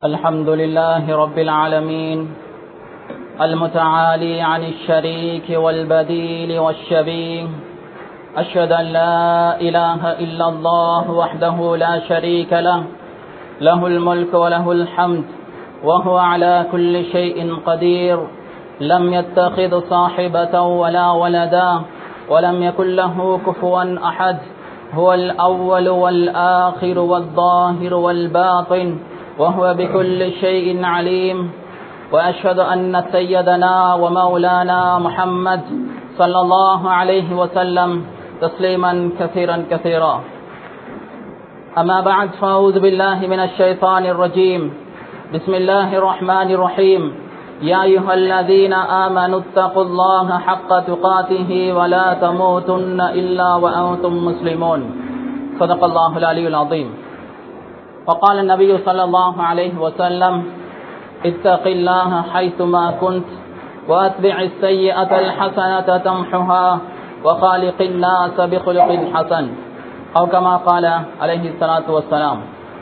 الحمد لله رب العالمين المتعالي عن الشريك والبديل والشبيه أشهد أن لا إله إلا الله وحده لا شريك له له الملك وله الحمد وهو على كل شيء قدير لم يتخذ صاحبة ولا ولدا ولم يكن له كفوا أحد هو الأول والآخر والظاهر والباطن وهو بكل شيء عليم وأشهد أن سيدنا ومولانا محمد صلى الله عليه وسلم تسليما كثيرا كثيرا أما بعد فأعوذ بالله من الشيطان الرجيم بسم الله الرحمن الرحيم يا أيها الذين آمنوا اتقوا الله حق تقاته ولا تموتن إلا وأنتم مسلمون صدق الله العلي العظيم وقال النبي صلى الله عليه وسلم اتق الله حيثما كنت واتبع السيئة الحسنة تمحها وخالق الناس بخلق حسن أو كما قال عليه الصلاة والسلام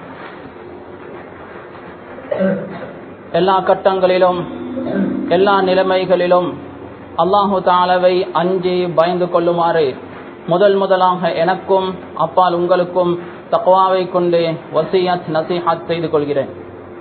எல்லா கட்டங்களிலும் எல்லா நிலைமைகளிலும் அல்லாஹு தாலவை அஞ்சி பயந்து கொள்ளுமாறு முதல் முதலாக எனக்கும் அப்பால் உங்களுக்கும் தக்வாவை கொண்டு வசியத் நசிஹத் செய்து கொள்கிறேன்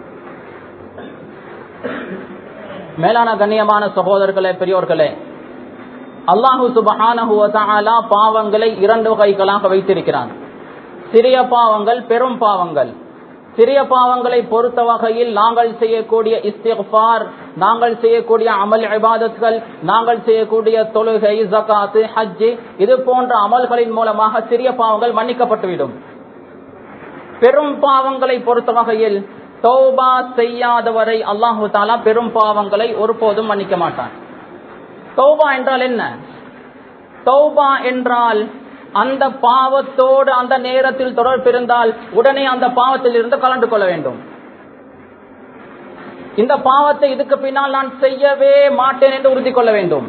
மேலான கண்ணியமான சகோதரர்களே பெரியோர்களே அல்லாஹு சுபஹானஹுவலா பாவங்களை இரண்டு வகைகளாக வைத்திருக்கிறான் சிறிய பாவங்கள் பெரும் பாவங்கள் சிறிய பாவங்களை பொறுத்த வகையில் நாங்கள் செய்யக்கூடிய இஸ்திஃபார் நாங்கள் செய்யக்கூடிய அமல் இபாதத்கள் நாங்கள் செய்யக்கூடிய தொழுகை ஜகாத்து ஹஜ்ஜி இது போன்ற அமல்களின் மூலமாக சிறிய பாவங்கள் மன்னிக்கப்பட்டுவிடும் பெரும் பாவங்களை பொறுத்த வகையில் தௌபா செய்யாதவரை அல்லாஹு தாலா பெரும் பாவங்களை ஒருபோதும் மன்னிக்க மாட்டான் தௌபா என்றால் என்ன தௌபா என்றால் அந்த பாவத்தோடு அந்த நேரத்தில் தொடர்பு இருந்தால் உடனே அந்த பாவத்தில் இருந்து கலந்து கொள்ள வேண்டும் இந்த பாவத்தை இதுக்கு பின்னால் நான் செய்யவே மாட்டேன் என்று உறுதி கொள்ள வேண்டும்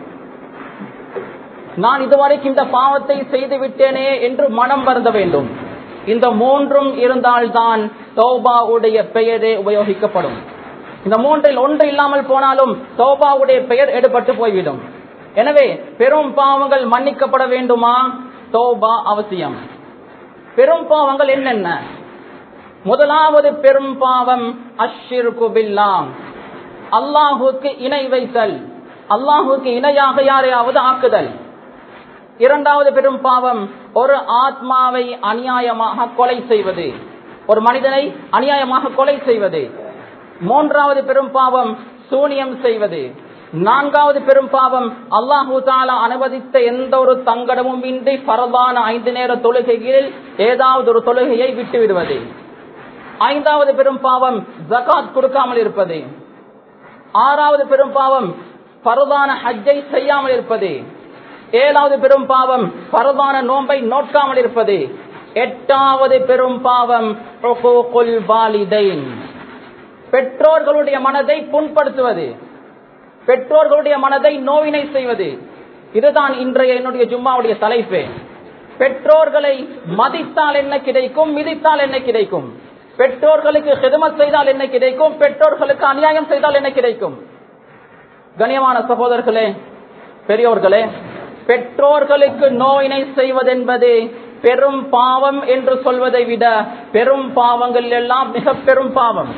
நான் இதுவரைக்கும் இந்த பாவத்தை செய்து விட்டேனே என்று மனம் வருந்த வேண்டும் இந்த மூன்றும் இருந்தால்தான் தௌபாவுடைய பெயரே உபயோகிக்கப்படும் இந்த மூன்றில் ஒன்று இல்லாமல் போனாலும் தௌபாவுடைய பெயர் எடுபட்டு போய்விடும் எனவே பெரும் பாவங்கள் மன்னிக்கப்பட வேண்டுமா தௌபா அவசியம் பெரும் பாவங்கள் என்னென்ன முதலாவது பெரும் பாவம் அஷிர் குபில்லாம் அல்லாஹுக்கு இணை வைத்தல் அல்லாஹுக்கு இணையாக யாரையாவது ஆக்குதல் இரண்டாவது பெரும் பாவம் ஒரு ஆத்மாவை அநியாயமாக கொலை செய்வது ஒரு மனிதனை அநியாயமாக கொலை செய்வது மூன்றாவது பெரும் பாவம் சூனியம் செய்வது நான்காவது பெரும் பாவம் அல்லாஹூ தாலா அனுமதித்த எந்த ஒரு தங்கடமும் இன்றி பரவான ஐந்து நேர தொழுகைகளில் ஏதாவது ஒரு தொழுகையை விட்டு விடுவது ஐந்தாவது பெரும் பாவம் ஜகாத் கொடுக்காமல் இருப்பது ஆறாவது பெரும் பாவம் பரவான ஹஜ்ஜை செய்யாமல் இருப்பது ஏழாவது பெரும் பாவம் பரவான நோன்பை நோட்காமல் இருப்பது எட்டாவது பெரும் பாவம் பெற்றோர்களுடைய மனதை புண்படுத்துவது பெற்றோர்களுடைய மனதை நோவினை செய்வது இதுதான் இன்றைய என்னுடைய ஜும்மாவுடைய தலைப்பு பெற்றோர்களை மதித்தால் என்ன கிடைக்கும் மிதித்தால் என்ன கிடைக்கும் பெற்றோர்களுக்கு ஹிதமத் செய்தால் என்ன கிடைக்கும் பெற்றோர்களுக்கு அநியாயம் செய்தால் என்ன கிடைக்கும் கண்ணியமான சகோதரர்களே பெரியோர்களே பெற்றோர்களுக்கு நோயினை செய்வதென்பது பெரும் பாவம் என்று சொல்வதை விட பெரும் பாவங்கள் எல்லாம் மிக பெரும் பாவம்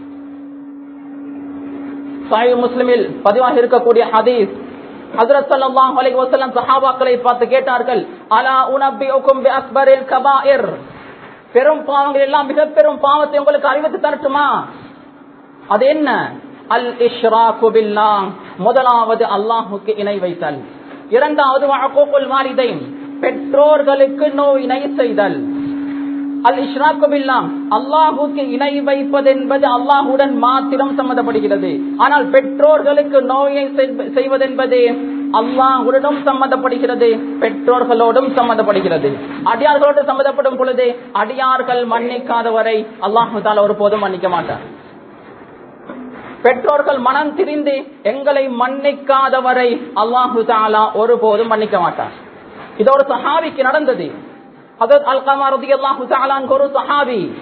சாஹி முஸ்லிமில் பதிவாக இருக்கக்கூடிய ஹதீஸ் ஹசரத் ஸல்லல்லாஹு அலைஹி வஸல்லம் சஹாபாக்களை பார்த்து கேட்டார்கள் அலா உனபியுக்கும் பி அக்பரில் கபாயிர் பெரும் பாவங்கள் எல்லாம் மிக பெரும் பாவத்தை உங்களுக்கு அறிவித்து தரட்டுமா அது என்ன அல் இஷ்ராகு பில்லாஹ் முதலாவது அல்லாஹ்வுக்கு இணை வைத்தல் இரண்டாவது வஅகூகுல் வாலிதைன் பெற்றோர்களுக்கு நோயினை செய்தல் அல் இஷ்ராக்குபில்லாம் அல்லாஹுக்கு இணை வைப்பது என்பது அல்லாஹுடன் மாத்திரம் சம்மந்தப்படுகிறது ஆனால் பெற்றோர்களுக்கு நோயை செய்வதென்பது அல்லாஹுடனும் சம்மந்தப்படுகிறது பெற்றோர்களோடும் சம்மந்தப்படுகிறது அடியார்களோடு சம்மந்தப்படும் பொழுது அடியார்கள் மன்னிக்காதவரை அல்லாஹு தால ஒருபோதும் மன்னிக்க மாட்டார் பெற்றோர்கள் மனம் திரிந்து எங்களை மன்னிக்காதவரை அல்லாஹு தாலா ஒருபோதும் மன்னிக்க மாட்டார் இது ஒரு சஹாபிக்கு நடந்தது ஹதரத் அல்கமா ரதி அல்லாஹு ஒரு சஹாபி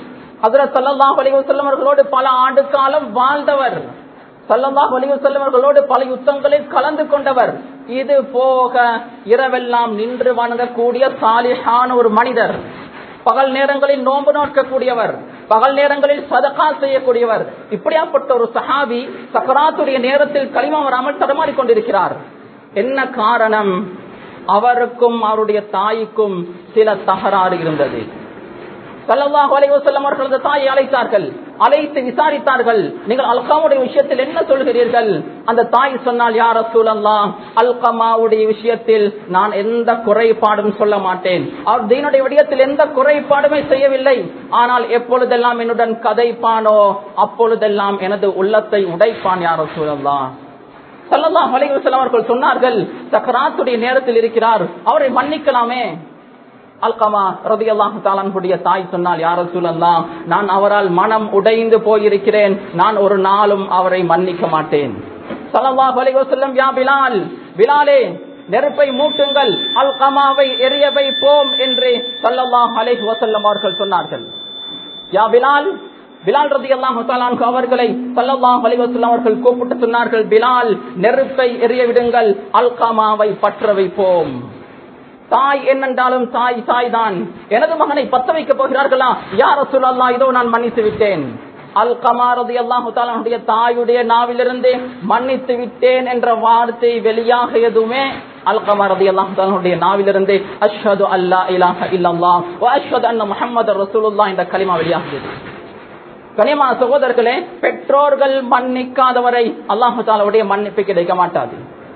ஹசரத் சல்லல்லாஹு அலைஹி வஸல்லம் அவர்களோடு பல ஆண்டு காலம் வாழ்ந்தவர் சல்லல்லாஹு அலைஹி வஸல்லம் அவர்களோடு பல யுத்தங்களில் கலந்து கொண்டவர் இது போக இரவெல்லாம் நின்று வணங்கக்கூடிய சாலிஹான ஒரு மனிதர் பகல் நேரங்களில் நோன்பு நோக்கக்கூடியவர் பகல் நேரங்களில் சதகா செய்யக்கூடியவர் இப்படியாப்பட்ட ஒரு சஹாபி சக்கராத்துடைய நேரத்தில் களிமா வராமல் தடமாறிக் கொண்டிருக்கிறார் என்ன காரணம் அவருக்கும் அவருடைய தாய்க்கும் சில தகராறு இருந்தது சல்லல்லாஹு அலைஹி வஸல்லம் அவர்கள் அந்த தாயை அழைத்தார்கள் அழைத்து விசாரித்தார்கள் நீங்கள் அல்காமுடைய விஷயத்தில் என்ன சொல்கிறீர்கள் அந்த தாய் சொன்னால் யார் ரசூலல்லாஹ் அல்கமாவுடைய விஷயத்தில் நான் எந்த குறைபாடும் சொல்ல மாட்டேன் அவர் தீனுடைய விடயத்தில் எந்த குறைபாடுமே செய்யவில்லை ஆனால் எப்பொழுதெல்லாம் என்னுடன் கதைப்பானோ அப்பொழுதெல்லாம் எனது உள்ளத்தை உடைப்பான் யார் ரசூலல்லாஹ் சல்லல்லாஹு அலைஹி வஸல்லம் அவர்கள் சொன்னார்கள் சக்கராத்துடைய நேரத்தில் இருக்கிறார் அவரை மன்னிக்கலாமே அல்கமா ரதி அல்லாஹு தாய் சொன்னால் யார சொல்லலாம் நான் அவரால் மனம் உடைந்து போயிருக்கிறேன் நான் ஒரு நாளும் அவரை மன்னிக்க மாட்டேன் சல்லல்லாஹு அலைஹி வஸல்லம் யா பிலால் பிலாலே நெருப்பை மூட்டுங்கள் அல்கமாவை எரிய வைப்போம் என்று சல்லல்லாஹு அலைஹி வஸல்லம் அவர்கள் சொன்னார்கள் யா பிலால் பிலால் ரதி அல்லாஹு அவர்களை சல்லல்லாஹு அலைஹி வஸல்லம் அவர்கள் கூப்பிட்டு சொன்னார்கள் பிலால் நெருப்பை எரிய விடுங்கள் அல்கமாவை பற்ற வைப்போம் தாய் என்னென்றாலும் தாய் தாய் தான் எனது மகனை பத்த வைக்க போகிறார்களா யார சொல்லல்லா இதோ நான் மன்னித்து விட்டேன் அல் கமாரதி அல்லாஹுடைய தாயுடைய நாவிலிருந்து மன்னித்து விட்டேன் என்ற வார்த்தை வெளியாக எதுவுமே அல் கமாரதி அல்லாஹுடைய நாவிலிருந்து அஷ்ஹது அல்லா இலாஹ இல்லல்லா அஷ்ஹது அன்ன முஹம்மது ரசூலுல்லாஹ் என்ற கலிமா வெளியாகியது கனியமான சகோதரர்களே பெற்றோர்கள் மன்னிக்காதவரை அல்லாஹு தாலாவுடைய மன்னிப்பு கிடைக்க மாட்டாது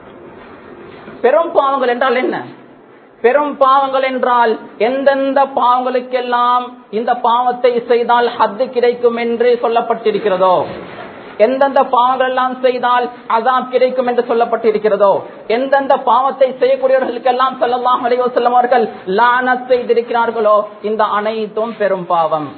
பெரும் பாவங்கள் என்றால் என்ன பெரும் பாவங்கள் என்றால் எந்தெந்த பாவங்களுக்கெல்லாம் இந்த பாவத்தை செய்தால் ஹத்து கிடைக்கும் என்று சொல்லப்பட்டிருக்கிறதோ எந்தெந்த பாவங்கள் எல்லாம் செய்தால் அதாப் கிடைக்கும் என்று சொல்லப்பட்டிருக்கிறதோ எந்தெந்த பாவத்தை செய்யக்கூடியவர்களுக்கெல்லாம் செல்லலாம் அலைவோ செல்லவர்கள் லானத் செய்திருக்கிறார்களோ இந்த அனைத்தும் பெரும் பாவம்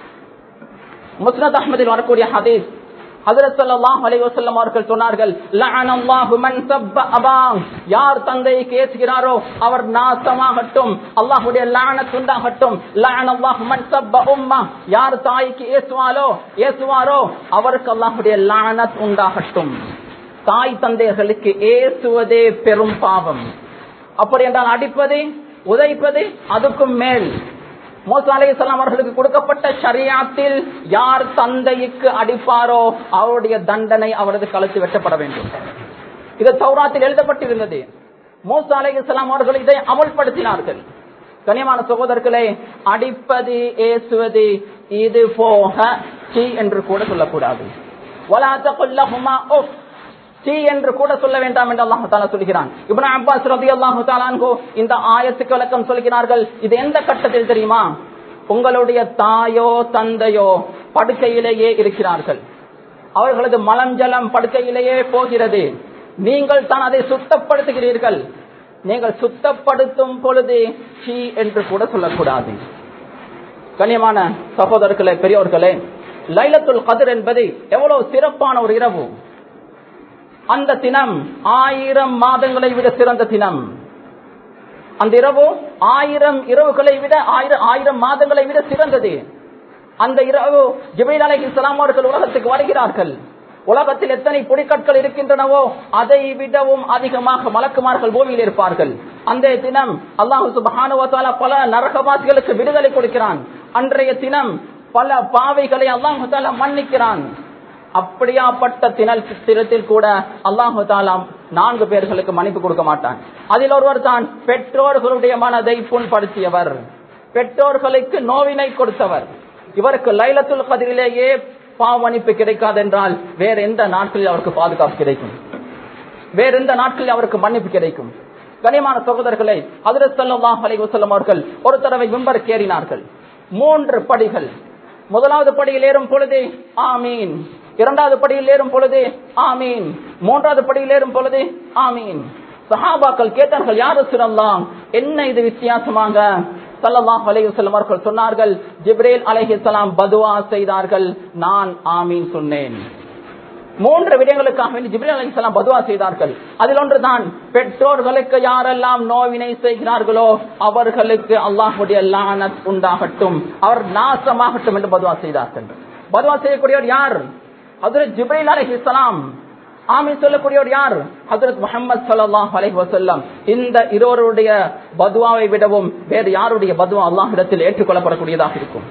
முஸ்னத் அஹமதில் வரக்கூடிய ஹதீஸ் ஹதரத் ஸல்லல்லாஹு அலைஹி வஸல்லம் அவர்கள் சொன்னார்கள் லஅனல்லாஹு மன் சப்ப அபா யார் தந்தையை கேசுகிறாரோ அவர் நாசமாகட்டும் அல்லாஹ்வுடைய லானத் உண்டாகட்டும் லஅனல்லாஹு மன் சப்ப உம்மா யார் தாய்க்கு ஏசுவாலோ ஏசுவாரோ அவருக்கு அல்லாஹ்வுடைய லானத் உண்டாகட்டும் தாய் தந்தையர்களுக்கு ஏசுவதே பெரும் பாவம் அப்படி என்றால் அடிப்பது உதைப்பது அதுக்கும் மேல் மோசா அலைஹிஸ்ஸலாம் அவர்களுக்கு கொடுக்கப்பட்ட ஷரியாத்தில் யார் தந்தைக்கு அடிப்பாரோ அவருடைய தண்டனை அவரது கழுத்து வெட்டப்பட வேண்டும் இது தௌராத்தில் எழுதப்பட்டிருந்தது மோசா அலைஹிஸ்ஸலாம் அவர்கள் இதை அமல்படுத்தினார்கள் கனியமான சகோதரர்களே அடிப்பது ஏசுவது இது போக சி என்று கூட சொல்லக்கூடாது وَلَا تَقُلْ لَهُمَا أُفٍّ சி என்று கூட சொல்ல வேண்டாம் என்று அல்லாஹு தாலா சொல்கிறான் இப்னு அப்பாஸ் ரதி அல்லாஹு தாலான்கோ இந்த ஆயத்துக்கு விளக்கம் சொல்கிறார்கள் இது எந்த கட்டத்தில் தெரியுமா உங்களுடைய தாயோ தந்தையோ படுக்கையிலேயே இருக்கிறார்கள் அவர்களது மலஞ்சலம் படுக்கையிலேயே போகிறது நீங்கள் தான் அதை சுத்தப்படுத்துகிறீர்கள் நீங்கள் சுத்தப்படுத்தும் பொழுது சி என்று கூட சொல்லக்கூடாது கண்ணியமான சகோதரர்களே பெரியோர்களே லைலத்துல் கதிர் என்பது எவ்வளவு சிறப்பான ஒரு இரவு அந்த தினம் ஆயிரம் மாதங்களை விட சிறந்த தினம் அந்த இரவு ஆயிரம் இரவுகளை விட ஆயிரம் ஆயிரம் மாதங்களை விட சிறந்தது அந்த இரவு ஜிபைல் அலை இஸ்லாம் அவர்கள் உலகத்துக்கு வருகிறார்கள் உலகத்தில் எத்தனை பொடிக்கற்கள் இருக்கின்றனவோ அதை விடவும் அதிகமாக மலக்குமார்கள் பூமியில் இருப்பார்கள் அந்த தினம் அல்லாஹு சுபஹானுவத்தால பல நரகவாசிகளுக்கு விடுதலை கொடுக்கிறான் அன்றைய தினம் பல பாவைகளை அல்லாஹு தாலா மன்னிக்கிறான் அப்படியாப்பட்ட தினல் தினத்தில் கூட அல்லாஹு தாலாம் நான்கு பேர்களுக்கு மன்னிப்பு கொடுக்க மாட்டான் அதில் ஒருவர் தான் பெற்றோர்களுடைய மனதை புண்படுத்தியவர் பெற்றோர்களுக்கு நோவினை கொடுத்தவர் இவருக்கு லைலத்துல் கதிரிலேயே பாவனிப்பு கிடைக்காது என்றால் வேற எந்த நாட்களில் அவருக்கு பாதுகாப்பு கிடைக்கும் வேற எந்த நாட்களில் அவருக்கு மன்னிப்பு கிடைக்கும் கனியமான சகோதரர்களை அதிரத் சல்லாஹ் அலை வசல்லம் அவர்கள் ஒரு தடவை விம்பர் கேறினார்கள் மூன்று படிகள் முதலாவது படியில் ஏறும் பொழுது ஆமீன் இரண்டாவது படியில் ஏறும் பொழுது ஆமீன் மூன்றாவது படியில் ஏறும் பொழுது ஆமீன் சஹாபாக்கள் கேட்டார்கள் யாரு சிறந்தான் என்ன இது வித்தியாசமாக சல்லல்லாஹ் அலைஹிஸ்ஸலாம் அவர்கள் சொன்னார்கள் ஜிப்ரேல் அலைஹிஸ்ஸலாம் பதுவா செய்தார்கள் நான் ஆமீன் சொன்னேன் மூன்று விடயங்களுக்காக வேண்டி ஜிப்ரீல் அலைஹிஸ்ஸலாம் பதுவா செய்தார்கள் அதில் ஒன்றுதான் பெற்றோர்களுக்கு யாரெல்லாம் நோவினை செய்கிறார்களோ அவர்களுக்கு அல்லாஹுடைய லானத் உண்டாகட்டும் அவர் நாசமாகட்டும் என்று பதுவா செய்தார்கள் பதுவா செய்யக்கூடியவர் யார் ஹஜ்ரத் ஜிப்ரீல் அலைஹிஸ்ஸலாம் ஆமீன் சொல்லக்கூடியவர் யார் ஹஜரத் முகமது சல்லாஹ் அலைஹி வஸல்லம் இந்த இருவருடைய பதுவாவை விடவும் வேறு யாருடைய பதுவா அல்லாஹ்விடத்தில் ஏற்றுக்கொள்ளப்படக்கூடியதாக இருக்கும்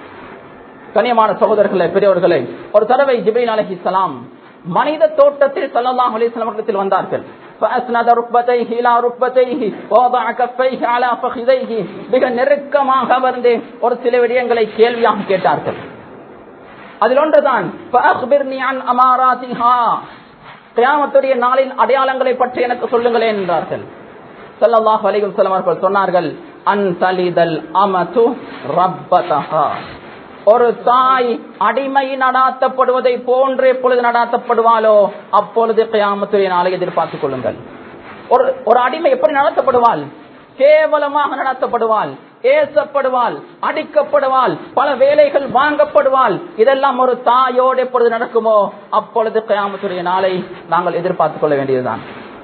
கனியமான சகோதரர்களே பெரியவர்களே ஒரு தடவை ஜிப்ரீல் அலைஹிஸ்ஸலாம் மனித தோட்டத்தில் சல்லல்லாஹு அலைஹி வஸல்லம் இடத்தில் வந்தார்கள் فأسند ركبتيه إلى ركبتيه ووضع كفيه على فخذيه மிக நெருக்கமாக அமர்ந்து ஒரு சில விடயங்களை கேள்வியாக கேட்டார்கள் அதில் ஒன்றுதான் فأخبرني عن أماراتها கியாமத்துடைய நாளின் அடையாளங்களை பற்றி எனக்கு சொல்லுங்களேன் என்றார்கள் ஸல்லல்லாஹு அலைஹி வஸல்லம் அவர்கள் சொன்னார்கள் அன் தலிதல் அமது ரப்பதஹா ஒரு தாய் அடிமை நடாத்தப்படுவதை போன்று எப்பொழுது நடாத்தப்படுவாளோ அப்பொழுது கியாமத்துடைய நாளை எதிர்பார்த்துக் கொள்ளுங்கள் ஒரு ஒரு அடிமை எப்படி நடத்தப்படுவாள் கேவலமாக நடத்தப்படுவாள் ஏசப்படுவாள் அடிக்கப்படுவாள் பல வேலைகள் வாங்கப்படுவாள் இதெல்லாம் ஒரு தாயோடு எப்பொழுது நடக்குமோ அப்பொழுது கயாமத்துடைய நாளை நாங்கள் எதிர்பார்த்துக் கொள்ள வேண்டியதுதான்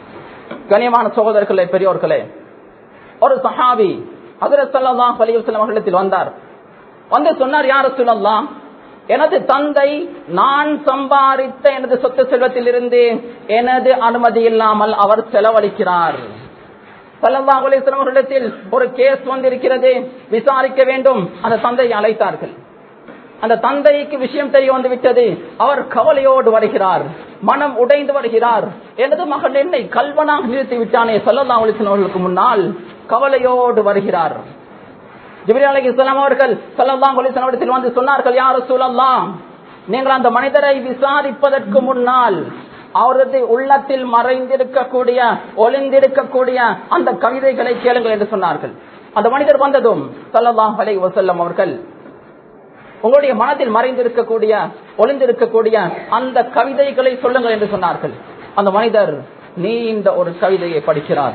கனியமான சகோதரர்களே பெரியோர்களே ஒரு சஹாபி ஹதரத் ஸல்லல்லாஹு அலைஹி வஸல்லம் அவர்களிடத்தில் வந்தார் வந்து சொன்னார் யார் சொல்லலாம் எனது தந்தை நான் சம்பாதித்த எனது சொத்து செல்வத்திலிருந்து எனது அனுமதி இல்லாமல் அவர் செலவழிக்கிறார் சல்லல்லாஹு அலைஹி வஸல்லம் அவர்களிடத்தில் ஒரு கேஸ் வந்திருக்கிறது விசாரிக்க வேண்டும் அந்த தந்தையை அழைத்தார்கள் அந்த தந்தைக்கு விஷயம் தெரிய வந்து விட்டது அவர் கவலையோடு வருகிறார் மனம் உடைந்து வருகிறார் எனது மகன் என்னை கல்வனாக நிறுத்தி விட்டானே சல்லல்லாஹு அலைஹி வஸல்லம் அவர்களுக்கு முன்னால் கவலையோடு வருகிறார் ஜிப்ரி அலைஹிஸ்ஸலாம் அவர்கள் ஸல்லல்லாஹு அலைஹி வஸல்லம் இடத்தில் வந்து சொன்னார்கள் யா ரசூலல்லாஹ் நீங்கள் அந்த மனிதரை விசாரிப்பதற்கு முன்னால் அவரது உள்ளத்தில் மறைந்திருக்கக்கூடிய ஒளிந்திருக்கக்கூடிய அந்த கவிதைகளை கேளுங்கள் என்று சொன்னார்கள் அந்த மனிதர் வந்ததும் ஸல்லல்லாஹு அலைஹி வஸல்லம் அவர்கள் உங்களுடைய மனதில் மறைந்திருக்கக்கூடிய ஒளிந்திருக்கக்கூடிய அந்த கவிதைகளை சொல்லுங்கள் என்று சொன்னார்கள் அந்த மனிதர் நீண்ட ஒரு கவிதையை படிக்கிறார்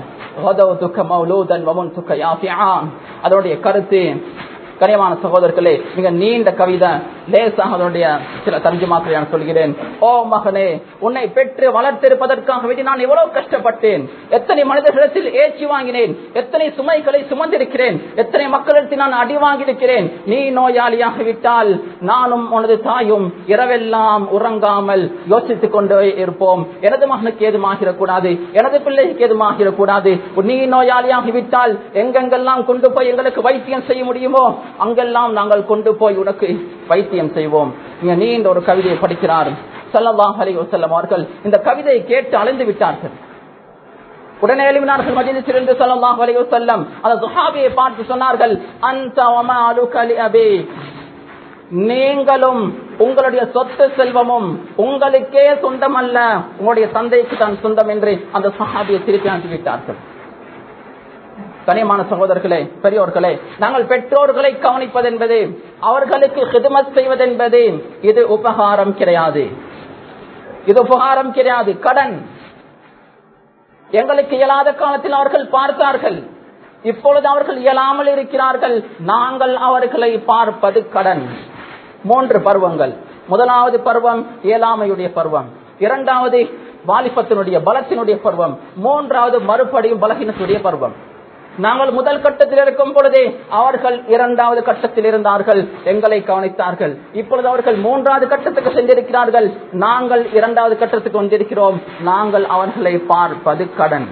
அதனுடைய கருத்து கனியமான சகோதரர்களே மிக நீண்ட கவிதை லேசாக அதனுடைய சில தர்ஜுமாக்களை நான் சொல்கிறேன் ஓ மகனே உன்னை பெற்று வளர்த்திருப்பதற்காக வேண்டி நான் எவ்வளவு கஷ்டப்பட்டேன் எத்தனை மனிதர்களிடத்தில் ஏற்றி வாங்கினேன் எத்தனை சுமைகளை சுமந்திருக்கிறேன் எத்தனை மக்களிடத்தில் நான் அடி வாங்கியிருக்கிறேன் நீ நோயாளியாக விட்டால் நானும் உனது தாயும் இரவெல்லாம் உறங்காமல் யோசித்துக் கொண்டே இருப்போம் எனது மகனுக்கு ஏதுமாகிடக்கூடாது எனது பிள்ளைக்கு ஏதுமாகிடக்கூடாது நீ நோயாளியாகி விட்டால் எங்கெங்கெல்லாம் கொண்டு போய் எங்களுக்கு வைத்தியம் செய்ய முடியுமோ அங்கெல்லாம் நாங்கள் கொண்டு போய் உனக்கு வைத்தியம் செய்வோம் நீங்க நீண்ட ஒரு கவிதையை படிக்கிறார் சல்லல்லாஹு அலைஹி வஸல்லம் அவர்கள் இந்த கவிதையை கேட்டு அழிந்து விட்டார்கள் உடனே எழுப்பினார்கள் மஜிலிசிலிருந்து சல்லல்லாஹு அலைஹி வஸல்லம் அந்த சுஹாபியை பார்த்து சொன்னார்கள் அன்த வமாலுக லிஅபி நீங்களும் உங்களுடைய சொத்து செல்வமும் உங்களுக்கே சொந்தம் அல்ல உங்களுடைய தந்தைக்கு தான் சொந்தம் என்று அந்த சஹாபியை திருப்பி அனுப்பிவிட்டார்கள் கனியமான சகோதரர்களே பெரியோர்களே நாங்கள் பெற்றோர்களை கவனிப்பது என்பது அவர்களுக்கு ஹிதமத் செய்வது என்பது இது உபகாரம் கிடையாது இது உபகாரம் கிடையாது கடன் எங்களுக்கு இயலாத காலத்தில் அவர்கள் பார்த்தார்கள் இப்பொழுது அவர்கள் இயலாமல் இருக்கிறார்கள் நாங்கள் அவர்களை பார்ப்பது கடன் மூன்று பருவங்கள் முதலாவது பருவம் இயலாமையுடைய பருவம் இரண்டாவது வாலிபத்தினுடைய பலத்தினுடைய பருவம் மூன்றாவது மறுபடியும் பலகீனத்துடைய பருவம் நாங்கள் முதல் கட்டத்தில் இருக்கும் பொழுதே அவர்கள் இரண்டாவது கட்டத்தில் இருந்தார்கள் எங்களை கவனித்தார்கள் இப்பொழுது அவர்கள் மூன்றாவது கட்டத்துக்கு சென்றிருக்கிறார்கள் நாங்கள் இரண்டாவது கட்டத்துக்கு வந்திருக்கிறோம் நாங்கள் அவர்களை பார்ப்பது கடன்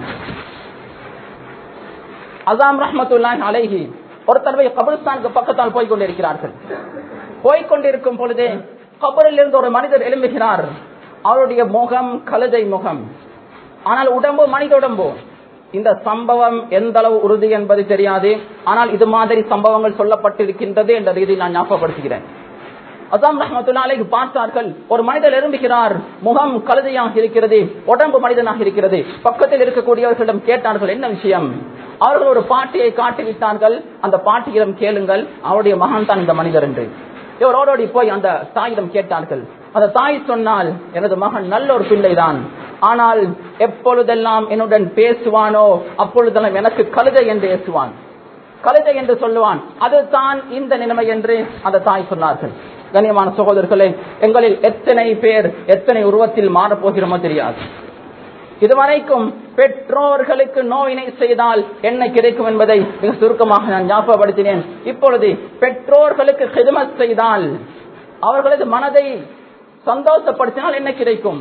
அசாம் ரஹமத்துல்லாஹ் அலைஹி ஒரு தடவை கபிரிஸ்தானுக்கு பக்கத்தால் போய் கொண்டிருக்கிறார்கள் போய்கொண்டிருக்கும் பொழுதே கபரில் இருந்து ஒரு மனிதர் எழும்புகிறார் அவருடைய முகம் கழுதை முகம் ஆனால் உடம்பு மனித உடம்பு இந்த சம்பவம் எந்த அளவு உறுதி என்பது தெரியாது ஆனால் இது மாதிரி சம்பவங்கள் சொல்லப்பட்டிருக்கின்றது என்ற ரீதியில் நான் ஞாபகப்படுத்துகிறேன் அசாம் ரஹமத்துல்லாலைக்கு பார்த்தார்கள் ஒரு மனிதர் எழும்புகிறார் முகம் கழுதையாக இருக்கிறது உடம்பு மனிதனாக இருக்கிறது பக்கத்தில் இருக்கக்கூடியவர்களிடம் கேட்டார்கள் என்ன விஷயம் அவர்கள் ஒரு பாட்டியை காட்டிவிட்டார்கள் அந்த பாட்டியிடம் கேளுங்கள் அவருடைய மகன் தான் இந்த மனிதர் என்று இவர் ஓடோடி போய் அந்த தாயிடம் கேட்டார்கள் அந்த தாய் சொன்னால் எனது மகன் நல்ல ஒரு பிள்ளைதான் ஆனால் எப்பொழுதெல்லாம் என்னுடன் பேசுவானோ அப்பொழுதெல்லாம் எனக்கு கழுதை என்று ஏசுவான் கழுதை என்று சொல்லுவான் அதுதான் இந்த நிலைமை என்று அந்த தாய் சொன்னார்கள் கண்ணியமான சகோதரர்களே எங்களில் எத்தனை பேர் எத்தனை உருவத்தில் மாறப் போகிறோமோ தெரியாது இதுவரைக்கும் பெற்றோர்களுக்கு நோயினை செய்தால் என்ன கிடைக்கும் என்பதை மிக சுருக்கமாக நான் ஞாபகப்படுத்தினேன் இப்பொழுது பெற்றோர்களுக்கு ஹிதமத் செய்தால் அவர்களது மனதை சந்தோஷப்படுத்தினால் என்ன கிடைக்கும்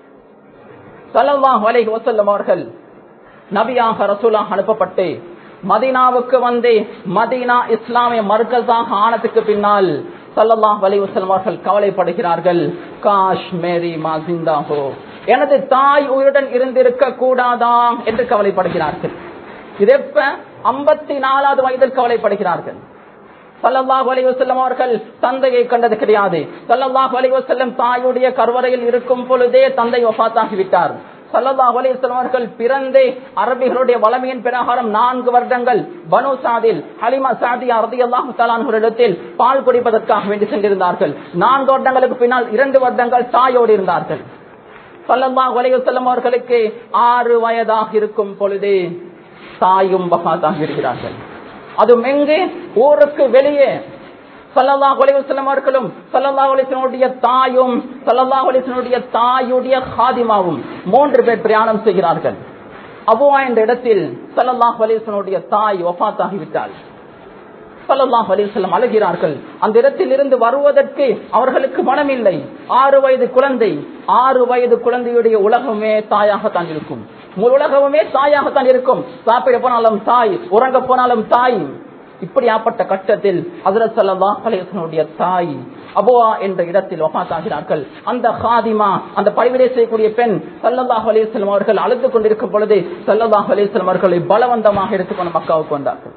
சல்லல்லாஹு அலைஹி வஸல்லம் அவர்கள் நபியாக ரசூலாக அனுப்பப்பட்டு மதீனாவுக்கு வந்து மதீனா இஸ்லாமிய மர்க்கஸாக ஆனதுக்கு பின்னால் சல்லல்லாஹு அலைஹி வஸல்லம் அவர்கள் கவலைப்படுகிறார்கள் காஷ் மேரி மா ஜிந்தாஹோ எனது தாய் உயிருடன் இருந்திருக்க கூடாதா என்று கவலைப்படுகிறார்கள் இது எப்ப ஐம்பத்தி நாலாவது வயதில் கவலைப்படுகிறார்கள் சல்லல்லாஹு அலைஹி வஸல்லம் அவர்கள் தந்தையை கண்டது கிடையாது சல்லல்லாஹு அலைஹி வஸல்லம் தாயுடைய கருவறையில் இருக்கும் பொழுதே தந்தை வஃபாத்தாகி விட்டார் சல்லல்லாஹு அலைஹி வஸல்லம் அவர்கள் பிறந்தே அரபிகளுடைய வளமையின் பிரகாரம் நான்கு வருடங்கள் பனு சாதில் ஹலிமா சாதியா ரதியல்லாஹு தஆலா இடத்தில் பால் குடிப்பதற்காக வேண்டி சென்றிருந்தார்கள் நான்கு வருடங்களுக்கு பின்னால் இரண்டு வருடங்கள் தாயோடு இருந்தார்கள் சல்லல்லாஹு அலைஹி வஸல்லம் அவர்களுக்கு ஆறு வயதாக இருக்கும் பொழுதே தாயும் வஃபாத்தாகி விடுகிறார்கள் அதுவும் எங்கே ஊருக்கு வெளியே சல்லல்லாஹு அலைஹி வஸல்லம் அவர்களும் சல்லல்லாஹு அலைஹி வஸல்லமுடைய தாயும் சல்லல்லாஹு அலைஹி வஸல்லமுடைய தாயுடைய காதிமாவும் மூன்று பேர் பிரயாணம் செய்கிறார்கள் அபுவா என்ற இடத்தில் சல்லல்லாஹு அலைஹி வஸல்லமுடைய தாய் வஃபாத்தாகி விட்டாள் சல்லல்லாஹு அலைஹி வஸல்லம் அழுகிறார்கள் அந்த இடத்தில் இருந்து வருவதற்கு அவர்களுக்கு மனமில்லை ஆறு வயது குழந்தை ஆறு வயது குழந்தையுடைய உலகமே தாயாகத்தான் இருக்கும் முழு உலகமே தாயாகத்தான் இருக்கும் சாப்பிட போனாலும் தாய் உறங்க போனாலும் தாய் இப்படியாப்பட்ட கட்டத்தில் ஹசரத் சல்லாஹ் அலைஹனுடைய தாய் அபுவா என்ற இடத்தில் ஒஃபாத்தாகிறார்கள் அந்த ஹாதிமா அந்த பணிவிடை செய்யக்கூடிய பெண் சல்லல்லாஹ் அலிஸ்லாம் அவர்கள் அழுது கொண்டிருக்கும் பொழுது சல்லல்லாஹ் அலிஸ்லாம் அவர்களை பலவந்தமாக எடுத்துக்கொண்டு மக்காவுக்கு வந்தார்கள்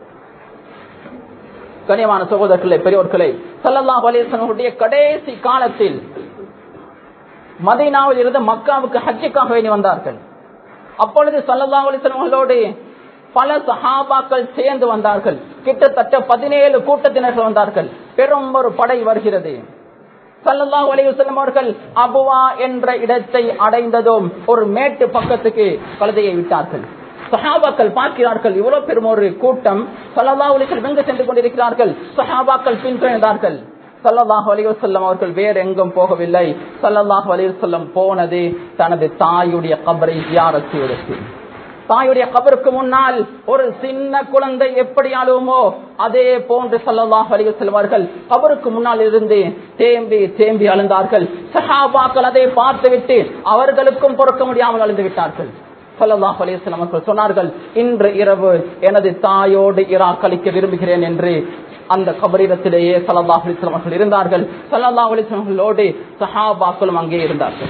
கனியமான சகோதரர்களே பெரியோர்களே சல்லல்லாஹ் அலிஸ்லாமுடைய கடைசி காலத்தில் மதீனாவில் இருந்து மக்காவுக்கு ஹஜ்ஜுக்காக வேண்டி வந்தார்கள் அப்பொழுது சல்லல்லாஹ் அலிஸ்லாமர்களோடு பல சஹாபாக்கள் சேர்ந்து வந்தார்கள் கிட்டத்தட்ட பதினேழு கூட்டத்தினர்கள் வந்தார்கள் பெரும் ஒரு படை வருகிறது சல்லல்லாஹு அலைஹி வஸல்லம் அவர்கள் அபுவா என்ற இடத்தை அடைந்ததும் ஒரு மேட்டு பக்கத்துக்கு கழுதையை விட்டார்கள் சஹாபாக்கள் பார்க்கிறார்கள் இவ்வளவு பெரும் ஒரு கூட்டம் சல்லல்லாஹு அலைஹி வஸல்லம் எங்கு சென்று கொண்டிருக்கிறார்கள் சஹாபாக்கள் பின்தொடர்ந்தார்கள் சல்லல்லாஹு அலைஹி வஸல்லம் அவர்கள் வேறு எங்கும் போகவில்லை சல்லல்லாஹு அலைஹி வஸல்லம் போனது தனது தாயுடைய கபரை ஜியாரத் செய்வதற்கு தாயுடைய கபருக்கு முன்னால் ஒரு சின்ன குழந்தை எப்படி அழுவுமோ அதே போன்று சல்லல்லாஹு அலைஹி வஸல்லம் அவர்கள் கபருக்கு முன்னால் இருந்து தேம்பி தேம்பி அழுந்தார்கள் சஹாபாக்கள் அதை பார்த்துவிட்டு அவர்களுக்கும் பொறுக்க முடியாமல் அழுந்து விட்டார்கள் சல்லல்லாஹு அலைஹி வஸல்லம் அவர்கள் சொன்னார்கள் இன்று இரவு எனது தாயோடு இரா கழிக்க விரும்புகிறேன் என்று அந்த கபரிடத்திலேயே சல்லல்லாஹு அலைஹி வஸல்லம் அவர்கள் இருந்தார்கள் சல்லல்லாஹு அலைஹி வஸல்லம் அவர்களோடு சஹாபாக்களும் அங்கே இருந்தார்கள்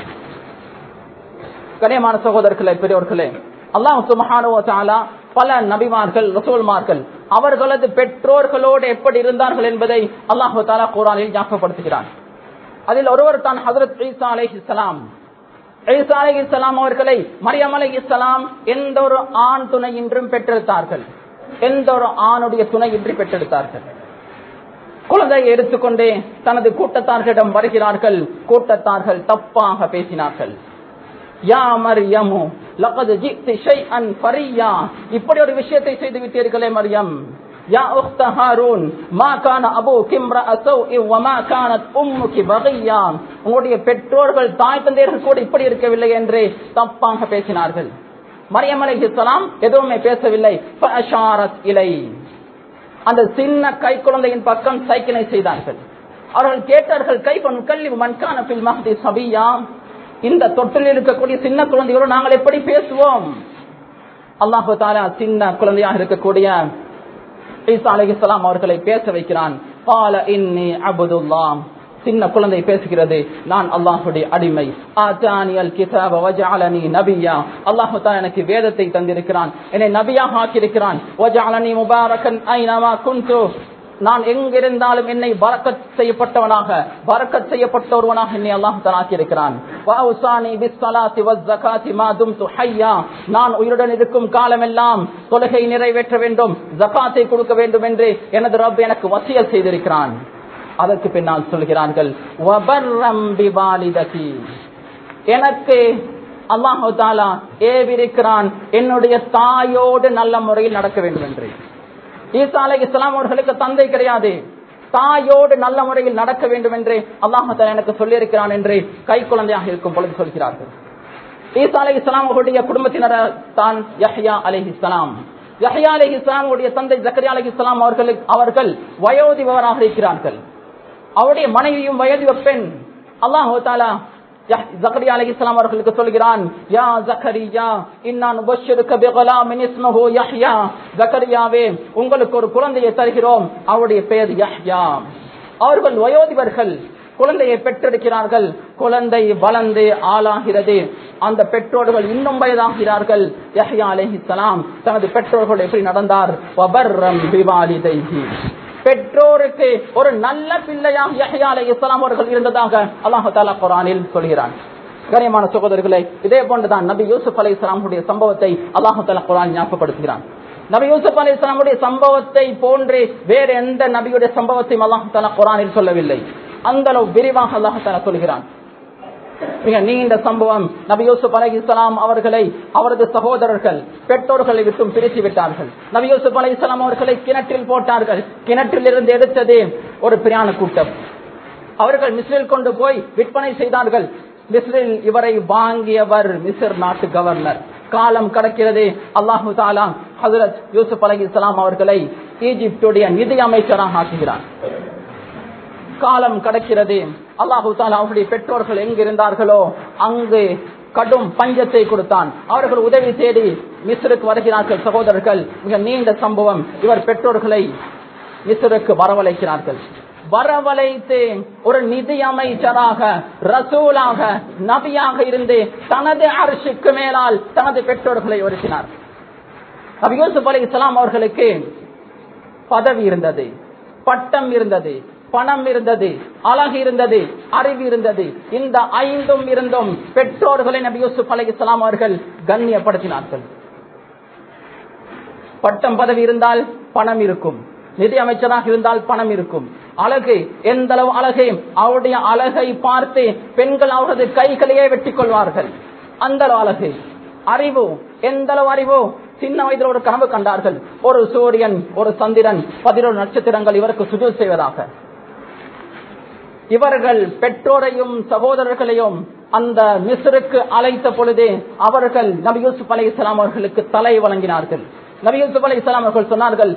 கனியமான சகோதரர்களே பெரியவர்களே அல்லாஹ் சுபஹானுவ தஆலா பல நபிமார்கள் ரசூல்மார்கள் அவர்களது பெற்றோர்களோடு எப்படி இருந்தார்கள் என்பதை அல்லாஹு தாலா குரானில் ஞாபகப்படுத்துகிறான் அதில் ஒருவர் தான் ஹசரத் ஈசா அலைஹிஸ்ஸலாம் ஈசா அலைஹிஸ்ஸலாம் அவர்களை மரியம் அலைஹிஸ்ஸலாம் எந்த ஒரு ஆண் துணையின்றும் பெற்றெடுத்தார்கள் எந்த ஒரு ஆணுடைய துணையின்றி பெற்றெடுத்தார்கள் குழந்தையை எடுத்துக்கொண்டே தனது கூட்டத்தார்களிடம் வருகிறார்கள் கூட்டத்தார்கள் தப்பாக பேசினார்கள் யா மரியமு லகது ஜிக்தி ஷைஅன் ஃபரியா இப்படி ஒரு விஷயத்தை செய்து விட்டீர்களே மரியம் யா உக்த ஹாரூன் மா கான அபு கிம்ரா அசௌ வமா கானத் உம்முகி பகியா உங்களுடைய பெற்றோர்கள் தாய் தந்தையர்கள் கூட இப்படி இருக்கவில்லை என்று தப்பாக பேசினார்கள் மரியம் அலைஹிஸ்ஸலாம் எதுவுமே பேசவில்லை ஃபஅஷாரத் இலை அந்த சின்ன கை குழந்தையின் பக்கம் சைக்கிளை செய்தார்கள் அவர்கள் கேட்டார்கள் கை பொன் கல்வி மண்கான பில் மஹதி சபியா இந்த தொட்டில் இருக்கக்கூடிய சின்ன குழந்தைகளோடு நாங்கள் எப்படி பேசுவோம் அல்லாஹு தாலா சின்ன குழந்தையாக இருக்கக்கூடிய ஈசா அலைஹிஸ்ஸலாம் அவர்களை பேச வைக்கிறான் பால இன்னி அபுதுல்லாம் சின்ன குழந்தை பேசுகிறது நான் அல்லாஹுடைய அடிமை ஆத்தானியல் கிதாப வஜஅலனி நபியா அல்லாஹு தஆலா எனக்கு வேதத்தை தந்திருக்கிறான் என்னை நபியாக ஆக்கியிருக்கிறான் வஜஅலனி முபாரக்கன் ஐனமா குன்து நான் எங்கிருந்தாலும் என்னை பரக்கத் செய்யப்பட்டவனாக பரக்கத் செய்யப்பட்ட ஒருவனாக என்னை அல்லாஹ் தலாக்கியிருக்கிறான் நான் உயிருடன் இருக்கும் காலமெல்லாம் தொழுகை நிறைவேற்ற வேண்டும் ஜகாத்தை கொடுக்க வேண்டும் என்று எனது ரப் எனக்கு வசியல் செய்திருக்கிறான் அதற்கு பின்னால் சொல்கிறார்கள் எனக்கு அல்லாஹு தாலா ஏவிருக்கிறான் என்னுடைய தாயோடு நல்ல முறையில் நடக்க வேண்டும் என்று ஈசா அலை இஸ்லாம் அவர்களுக்கு தந்தை கிடையாது தாயோடு நல்ல முறையில் நடக்க வேண்டும் என்று அல்லாஹால எனக்கு சொல்லியிருக்கிறான் என்று கை குழந்தையாக இருக்கும் பொழுது சொல்கிறார்கள் ஈசா அலி இஸ்லாம் அவருடைய குடும்பத்தினர் தான் யஹ்யா அலஹி இஸ்லாம் யஹ்யா அலஹி இஸ்லாமுடைய தந்தை ஜக்கரியா அலஹி இஸ்லாம் அவர்களுக்கு அவர்கள் வயோதிபவராக இருக்கிறார்கள் அவருடைய மனைவியும் வயது பெண் அல்லாஹு தாலா ஜக்கரியா அலி இஸ்லாம் அவர்களுக்கு சொல்கிறான் யா ஜக்கரியா இன்னான் உபஷிருக்க பிகுலாமின் இஸ்மஹு யஹ்யா ஜக்கரியாவே உங்களுக்கு ஒரு குழந்தையை தருகிறோம் அவருடைய பெயர் யஹ்யா அவர்கள் வயோதிபர்கள் குழந்தையை பெற்றெடுக்கிறார்கள் குழந்தை வளர்ந்து ஆளாகிறது அந்த பெற்றோர்கள் இன்னும் வயதாகிறார்கள் யஹ்யா அலைஹிஸ்ஸலாம் தனது பெற்றோர்கள் எப்படி நடந்தார் வபர்ரம் பிவாலிதைஹி பெற்றோருக்கு ஒரு நல்ல பிள்ளையாக யஹ்யா அலைஹிஸ்ஸலாம் அவர்கள் இருந்ததாக அல்லாஹ் தஆலா குர்ஆனில் சொல்கிறான் கனியமான சகோதரர்களே இதே போன்றுதான் நபி யூசுப் அலை இஸ்லாமுடைய சம்பவத்தை அல்லாஹு தலா குரான் ஞாபகப்படுத்துகிறான் நபி யூசுப் அலி இஸ்லாமுடைய சம்பவத்தை போன்று வேற எந்த நபியுடைய சம்பவத்தையும் அல்லாஹு தலா குரானில் சொல்லவில்லை அந்த அளவு விரிவாக அல்லாஹு தலா சொல்கிறான் மிக நீண்ட சம்பவம் நபி யூசுப் அலை இஸ்லாம் அவர்களை அவரது சகோதரர்கள் பெற்றோர்களை விட்டும் பிரித்து விட்டார்கள் நபி யூசுப் அலை இஸ்லாம் அவர்களை கிணற்றில் போட்டார்கள் கிணற்றில் இருந்து எடுத்தது ஒரு பிரியாண கூட்டம் அவர்கள் மிஸ்ரில் கொண்டு போய் விற்பனை செய்தார்கள் மிஸ்ரில் இவரை வாங்கியவர் மிஸ்ர் நாட்டு கவர்னர் காலம் கடக்கிறது அல்லாஹு தாலா ஹசரத் யூசுப் அலி இஸ்லாம் அவர்களை ஈஜிப்டுடைய நிதி அமைச்சராக ஆக்குகிறார் காலம் கடக்கிறது அல்லாஹு தாலா அவருடைய பெற்றோர்கள் எங்கு இருந்தார்களோ அங்கு கடும் பஞ்சத்தை கொடுத்தான் அவர்கள் உதவி தேடி மிஸ்ருக்கு வருகிறார்கள் சகோதரர்கள் மிக நீண்ட சம்பவம் இவர் பெற்றோர்களை மிஸ்ருக்கு வரவழைக்கிறார்கள் வரவழைத்து ஒரு நிதி அமைச்சராக ரசூலாக நபியாக இருந்து தனது அரசுக்கு மேலால் தனது பெற்றோர்களை ஒருக்கினார் நபி யூசுப் அலி இஸ்லாம் அவர்களுக்கு பதவி இருந்தது பட்டம் இருந்தது பணம் இருந்தது அழகு இருந்தது அறிவு இருந்தது இந்த ஐந்தும் இருந்தும் பெற்றோர்களை நபி யூசுப் அலி இஸ்லாம் அவர்கள் கண்ணியப்படுத்தினார்கள் பட்டம் பதவி இருந்தால் பணம் இருக்கும் நிதி அமைச்சராக இருந்தால் பணம் இருக்கும் அழகு எந்த அளவு அழகு அவருடைய அழகை பார்த்து பெண்கள் அவரது கைகளையே வெட்டிக் கொள்வார்கள் அந்த அளவு அழகு அறிவு எந்த அளவு அறிவு சின்ன வயதில் ஒரு கனவு கண்டார்கள் ஒரு சூரியன் ஒரு சந்திரன் பதினோரு நட்சத்திரங்கள் இவருக்கு சுஜூல் செய்வதாக இவர்கள் பெற்றோரையும் சகோதரர்களையும் அந்த மிஸ்ருக்கு அழைத்த பொழுதே அவர்கள் நபி யூசுப் அலி இஸ்லாம் அவர்களுக்கு தலை வழங்கினார்கள் நபி யூசுப் அலி இஸ்லாம் அவர்கள் சொன்னார்கள்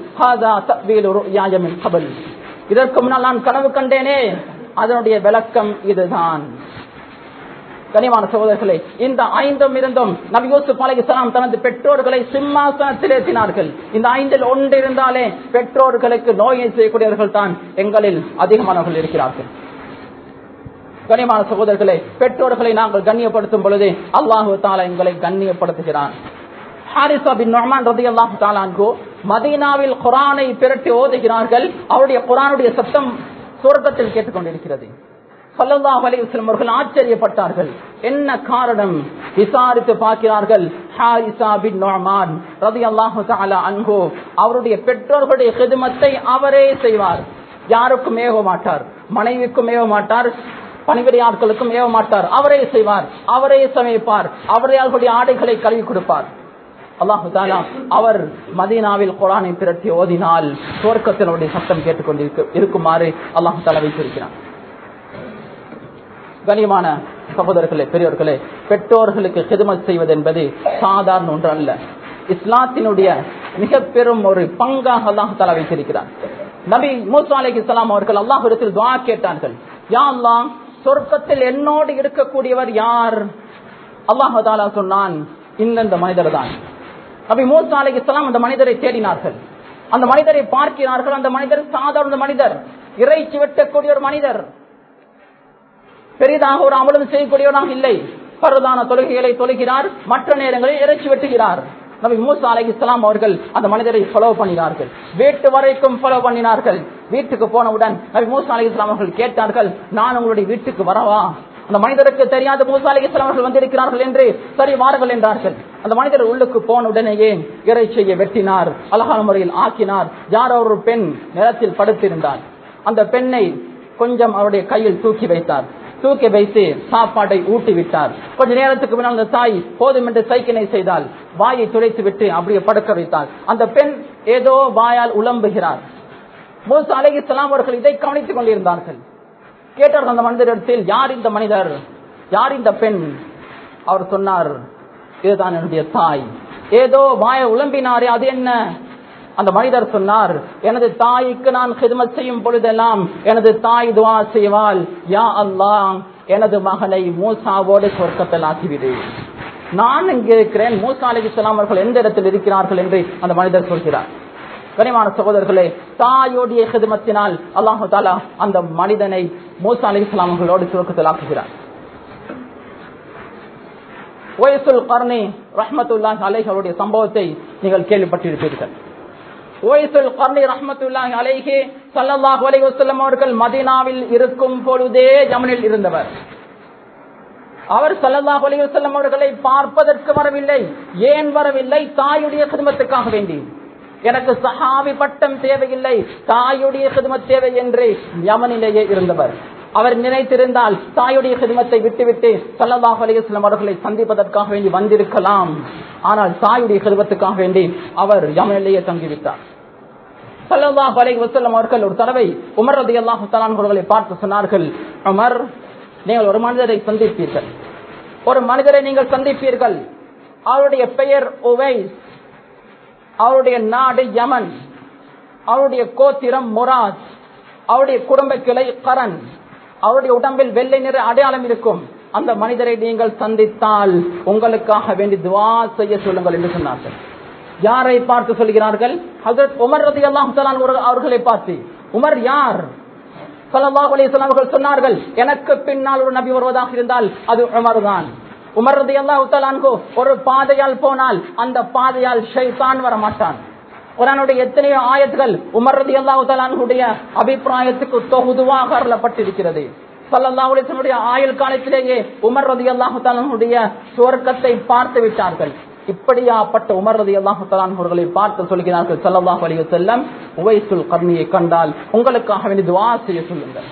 இதற்கு முன்னால் நான் கனவு கண்டேனே அதனுடைய விளக்கம் இதுதான் கனிமான சகோதரர்களே இந்த ஐந்தும் இருந்தும் நபி யூசுப் அலி இஸ்லாம் தனது பெற்றோர்களை சிம்மாசனத்தில் ஏற்றினார்கள் இந்த ஐந்தில் ஒன்று இருந்தாலே பெற்றோர்களுக்கு நோயை செய்யக்கூடியவர்கள் தான் எங்களில் அதிகமானவர்கள் இருக்கிறார்கள் கனிமான சகோதரர்களே பெற்றோர்களை நாங்கள் கண்ணியப்படுத்தும் பொழுது அல்லாஹு தாலா எங்களை கண்ணியப்படுத்துகிறான் மதீனாவில் குரானை பிரட்டி ஓதுகிறார்கள் அவருடைய குரானுடைய சத்தம் சுவர்க்கத்தில் கேட்டுக்கொண்டிருக்கிறது சல்லல்லாஹு அலைஹி வஸல்லம் அவர்கள் ஆச்சரியப்பட்டார்கள் என்ன காரணம் விசாரித்து பார்க்கிறார்கள் ஹாரிசா பின் நுஅமான் ரலியல்லாஹு தஆலா அன்ஹு அவருடைய பெற்றோர்களுடைய خدمத்தை அவரே செய்வார் யாருக்கும் ஏவ மாட்டார் மனைவிக்கும் ஏவ மாட்டார் பணிவிடையாட்களுக்கும் ஏவ மாட்டார் அவரே செய்வார் அவரே சமைப்பார் அவரே அவர்களுடைய ஆடைகளை கழுவி கொடுப்பார் அல்லாஹு தாலா அவர் மதீனாவில் குரானை திரட்டி ஓதினால் சுவர்க்கத்தினுடைய சத்தம் கேட்டுக்கொண்டிருக்க இருக்குமாறு அல்லாஹு தாலா வைத்திருக்கிறார் கனியமான சகோதரர்களே பெரியவர்களே பெற்றோர்களுக்கு ஹிதமத் செய்வது என்பது சாதாரண ஒன்று அல்ல இஸ்லாத்தினுடைய மிக பெரும் ஒரு பங்காக அல்லாஹு தாலா வைத்திருக்கிறார் நபி மூசா அலைஹி ஸலாம் அவர்கள் அல்லாஹ் இடத்தில் துஆ கேட்டார்கள் யா அல்லாஹ் சொர்க்கத்தில் என்னோடு இருக்கக்கூடியவர் யார் அல்லாஹு தாலா சொன்னான் இந்த மனிதர் தான் நபி மூசா அலைஹி ஸலாம் அந்த மனிதரை தேடினார்கள் அந்த மனிதரை பார்க்கிறார்கள் அந்த மனிதர் சாதாரண மனிதர் இறைச்சி வெட்டக்கூடிய ஒரு மனிதர் பெரிதாக ஒரு அமலும் செய்யக்கூடியவராக இல்லை பருதான தொழுகைகளை தொழுகிறார் மற்ற நேரங்களில் இறைச்சி வெட்டுகிறார் நபி மூசா அலை இஸ்லாம் அவர்கள் அந்த மனிதரை ஃபாலோ பண்ணினார்கள் வீட்டு வரைக்கும் ஃபாலோ பண்ணினார்கள் வீட்டுக்கு போனவுடன் நபி மூசா அலை இஸ்லாம் அவர்கள் கேட்டார்கள் நான் உங்களுடைய வீட்டுக்கு வரவா அந்த மனிதருக்கு தெரியாத மூசா அலி இஸ்லாம் அவர்கள் வந்திருக்கிறார்கள் என்று சரி வாருங்கள் என்றார்கள் அந்த மனிதர் உள்ளுக்கு போன உடனேயே இறைச்சியை வெட்டினார் அழகான முறையில் ஆக்கினார் யாரோ ஒரு பெண் நிலத்தில் படுத்திருந்தார் அந்த பெண்ணை கொஞ்சம் அவருடைய கையில் தூக்கி வைத்தார் தூக்கி வைத்து சாப்பாட்டை ஊட்டி விட்டார் கொஞ்ச நேரத்துக்கு முன்னால் அந்த தாய் போதும் என்று சைக்கினை செய்தால் வாயை துடைத்து விட்டு அப்படியே படுக்க வைத்தார் அந்த பெண் ஏதோ வாயால் உளம்புகிறார் மூசா அலைஹிஸ்ஸலாம் அவர்கள் இதை கவனித்துக் கொண்டிருந்தார்கள் கேட்டார்கள் அந்த மனிதரிடத்தில் யார் இந்த மனிதர் யார் இந்த பெண் அவர் சொன்னார் இதுதான் என்னுடைய தாய் ஏதோ வாய உழம்பினாரே அது என்ன அந்த மனிதர் சொன்னார் எனது தாய்க்கு நான் ஹிதமத் செய்யும் பொழுதெல்லாம் எனது தாய் துவா செய்வாள் யா அல்லாஹ் எனது மகனை மூசாவோடு சொர்க்கத்தில் ஆக்கிவிடு நான் இங்கே இருக்கிறேன் மூசா அலிஸ்லாம் அவர்கள் எந்த இடத்தில் இருக்கிறார்கள் என்று அந்த மனிதர் சொல்கிறார் கனிமான சகோதரர்களே தாயோடைய ஹிதமத்தினால் அல்லாஹு தாலா அந்த மனிதனை மூசா அலி இஸ்லாம் அவர்களோடு சுருக்கத்தில் ஆக்குகிறார் ஓயசுல் கர்ணி ரஹ்மத்துல்லாஹி அலைஹி அவருடைய சம்பவத்தை நீங்கள் கேள்விப்பட்டிருப்பீர்கள் ஓயசுல் கர்ணி ரஹ்மத்துல்லாஹி அலைஹி ஸல்லல்லாஹு அலைஹி வஸல்லம் அவர்கள் மதீனாவில் இருக்கும் பொழுதே யமனில் இருந்தவர் அவர் ஸல்லல்லாஹு அலைஹி வஸல்லம் அவர்களை பார்ப்பதற்கு வரவில்லை ஏன் வரவில்லை தாயுடைய குடும்பத்துக்காக வேண்டி எனக்கு சஹாபி பட்டம் தேவையில்லை தாயுடைய குடும்பத் தேவை என்று யமனிலேயே இருந்தவர் அவர் நினைத்திருந்தால் தாயுடைய குடும்பத்தை விட்டுவிட்டு ஸல்லல்லாஹு அலைஹி வஸல்லம் அவர்களை சந்திப்பதற்காக வேண்டி வந்திருக்கலாம் ஆனால் தாயுடைய குடும்பத்துக்காக வேண்டி அவர் யமனிலேயே தங்கிவிட்டார் ஸல்லல்லாஹு அலைஹி வஸல்லம் அவர்கள் ஒரு தடவை உமர் ரலியல்லாஹு தஆலா அவர்களை பார்த்து சொன்னார்கள் உமர் நீங்கள் ஒரு மனிதரை சந்திப்பீர்கள் ஒரு மனிதரை நீங்கள் சந்திப்பீர்கள் அவருடைய பெயர் உவைஸ் அவருடைய நாடு யமன் அவருடைய கோத்திரம் முராஜ் அவருடைய குடும்ப கிளை கரண் அவருடைய உடம்பில் வெள்ளை நிற அடையாளம் இருக்கும் அந்த மனிதரை நீங்கள் சந்தித்தால் உங்களுக்காக வேண்டி துவா செய்ய சொல்லுங்கள் என்று சொன்னார்கள் யாரை பார்த்து சொல்கிறார்கள் ஹசரத் உமர் ரதி அல்லாஹ் அவர்களை பார்த்து உமர் யார் சல்லல்லாஹு அலைஹி வஸல்லம் அவர்கள் சொன்னார்கள் எனக்கு பின்னால் ஒரு நபி வருவதாக இருந்தால் அது உமர் தான் உமர் ரலியல்லாஹு தஆலா அன்ஹு ஒரு பாதையால் போனால் அந்த பாதையால் ஷைத்தான் வர மாட்டான் குரானுடைய எத்தனையோ ஆயத்துகள் உமர் ரலியல்லாஹு தஆலா அன்ஹுடைய அபிப்பிராயத்துக்கு தொகுதுவாக அருளப்பட்டிருக்கிறது சல்லல்லாஹு அலைஹி வஸல்லம் ஆயுள் காலத்திலேயே உமர் ரலியல்லாஹு தஆலா அன்ஹுடைய சுவர்க்கத்தை பார்த்து விட்டார்கள் இப்படியாப்பட்ட உமர் ரதி அல்லாஹு அவர்களை பார்த்து சொல்கிறார்கள் சல்லல்லாஹு அலைஹி வஸல்லம் உவைசுல் கர்ணியை கண்டால் உங்களுக்காக வேண்டி துவா செய்ய சொல்லுங்கள்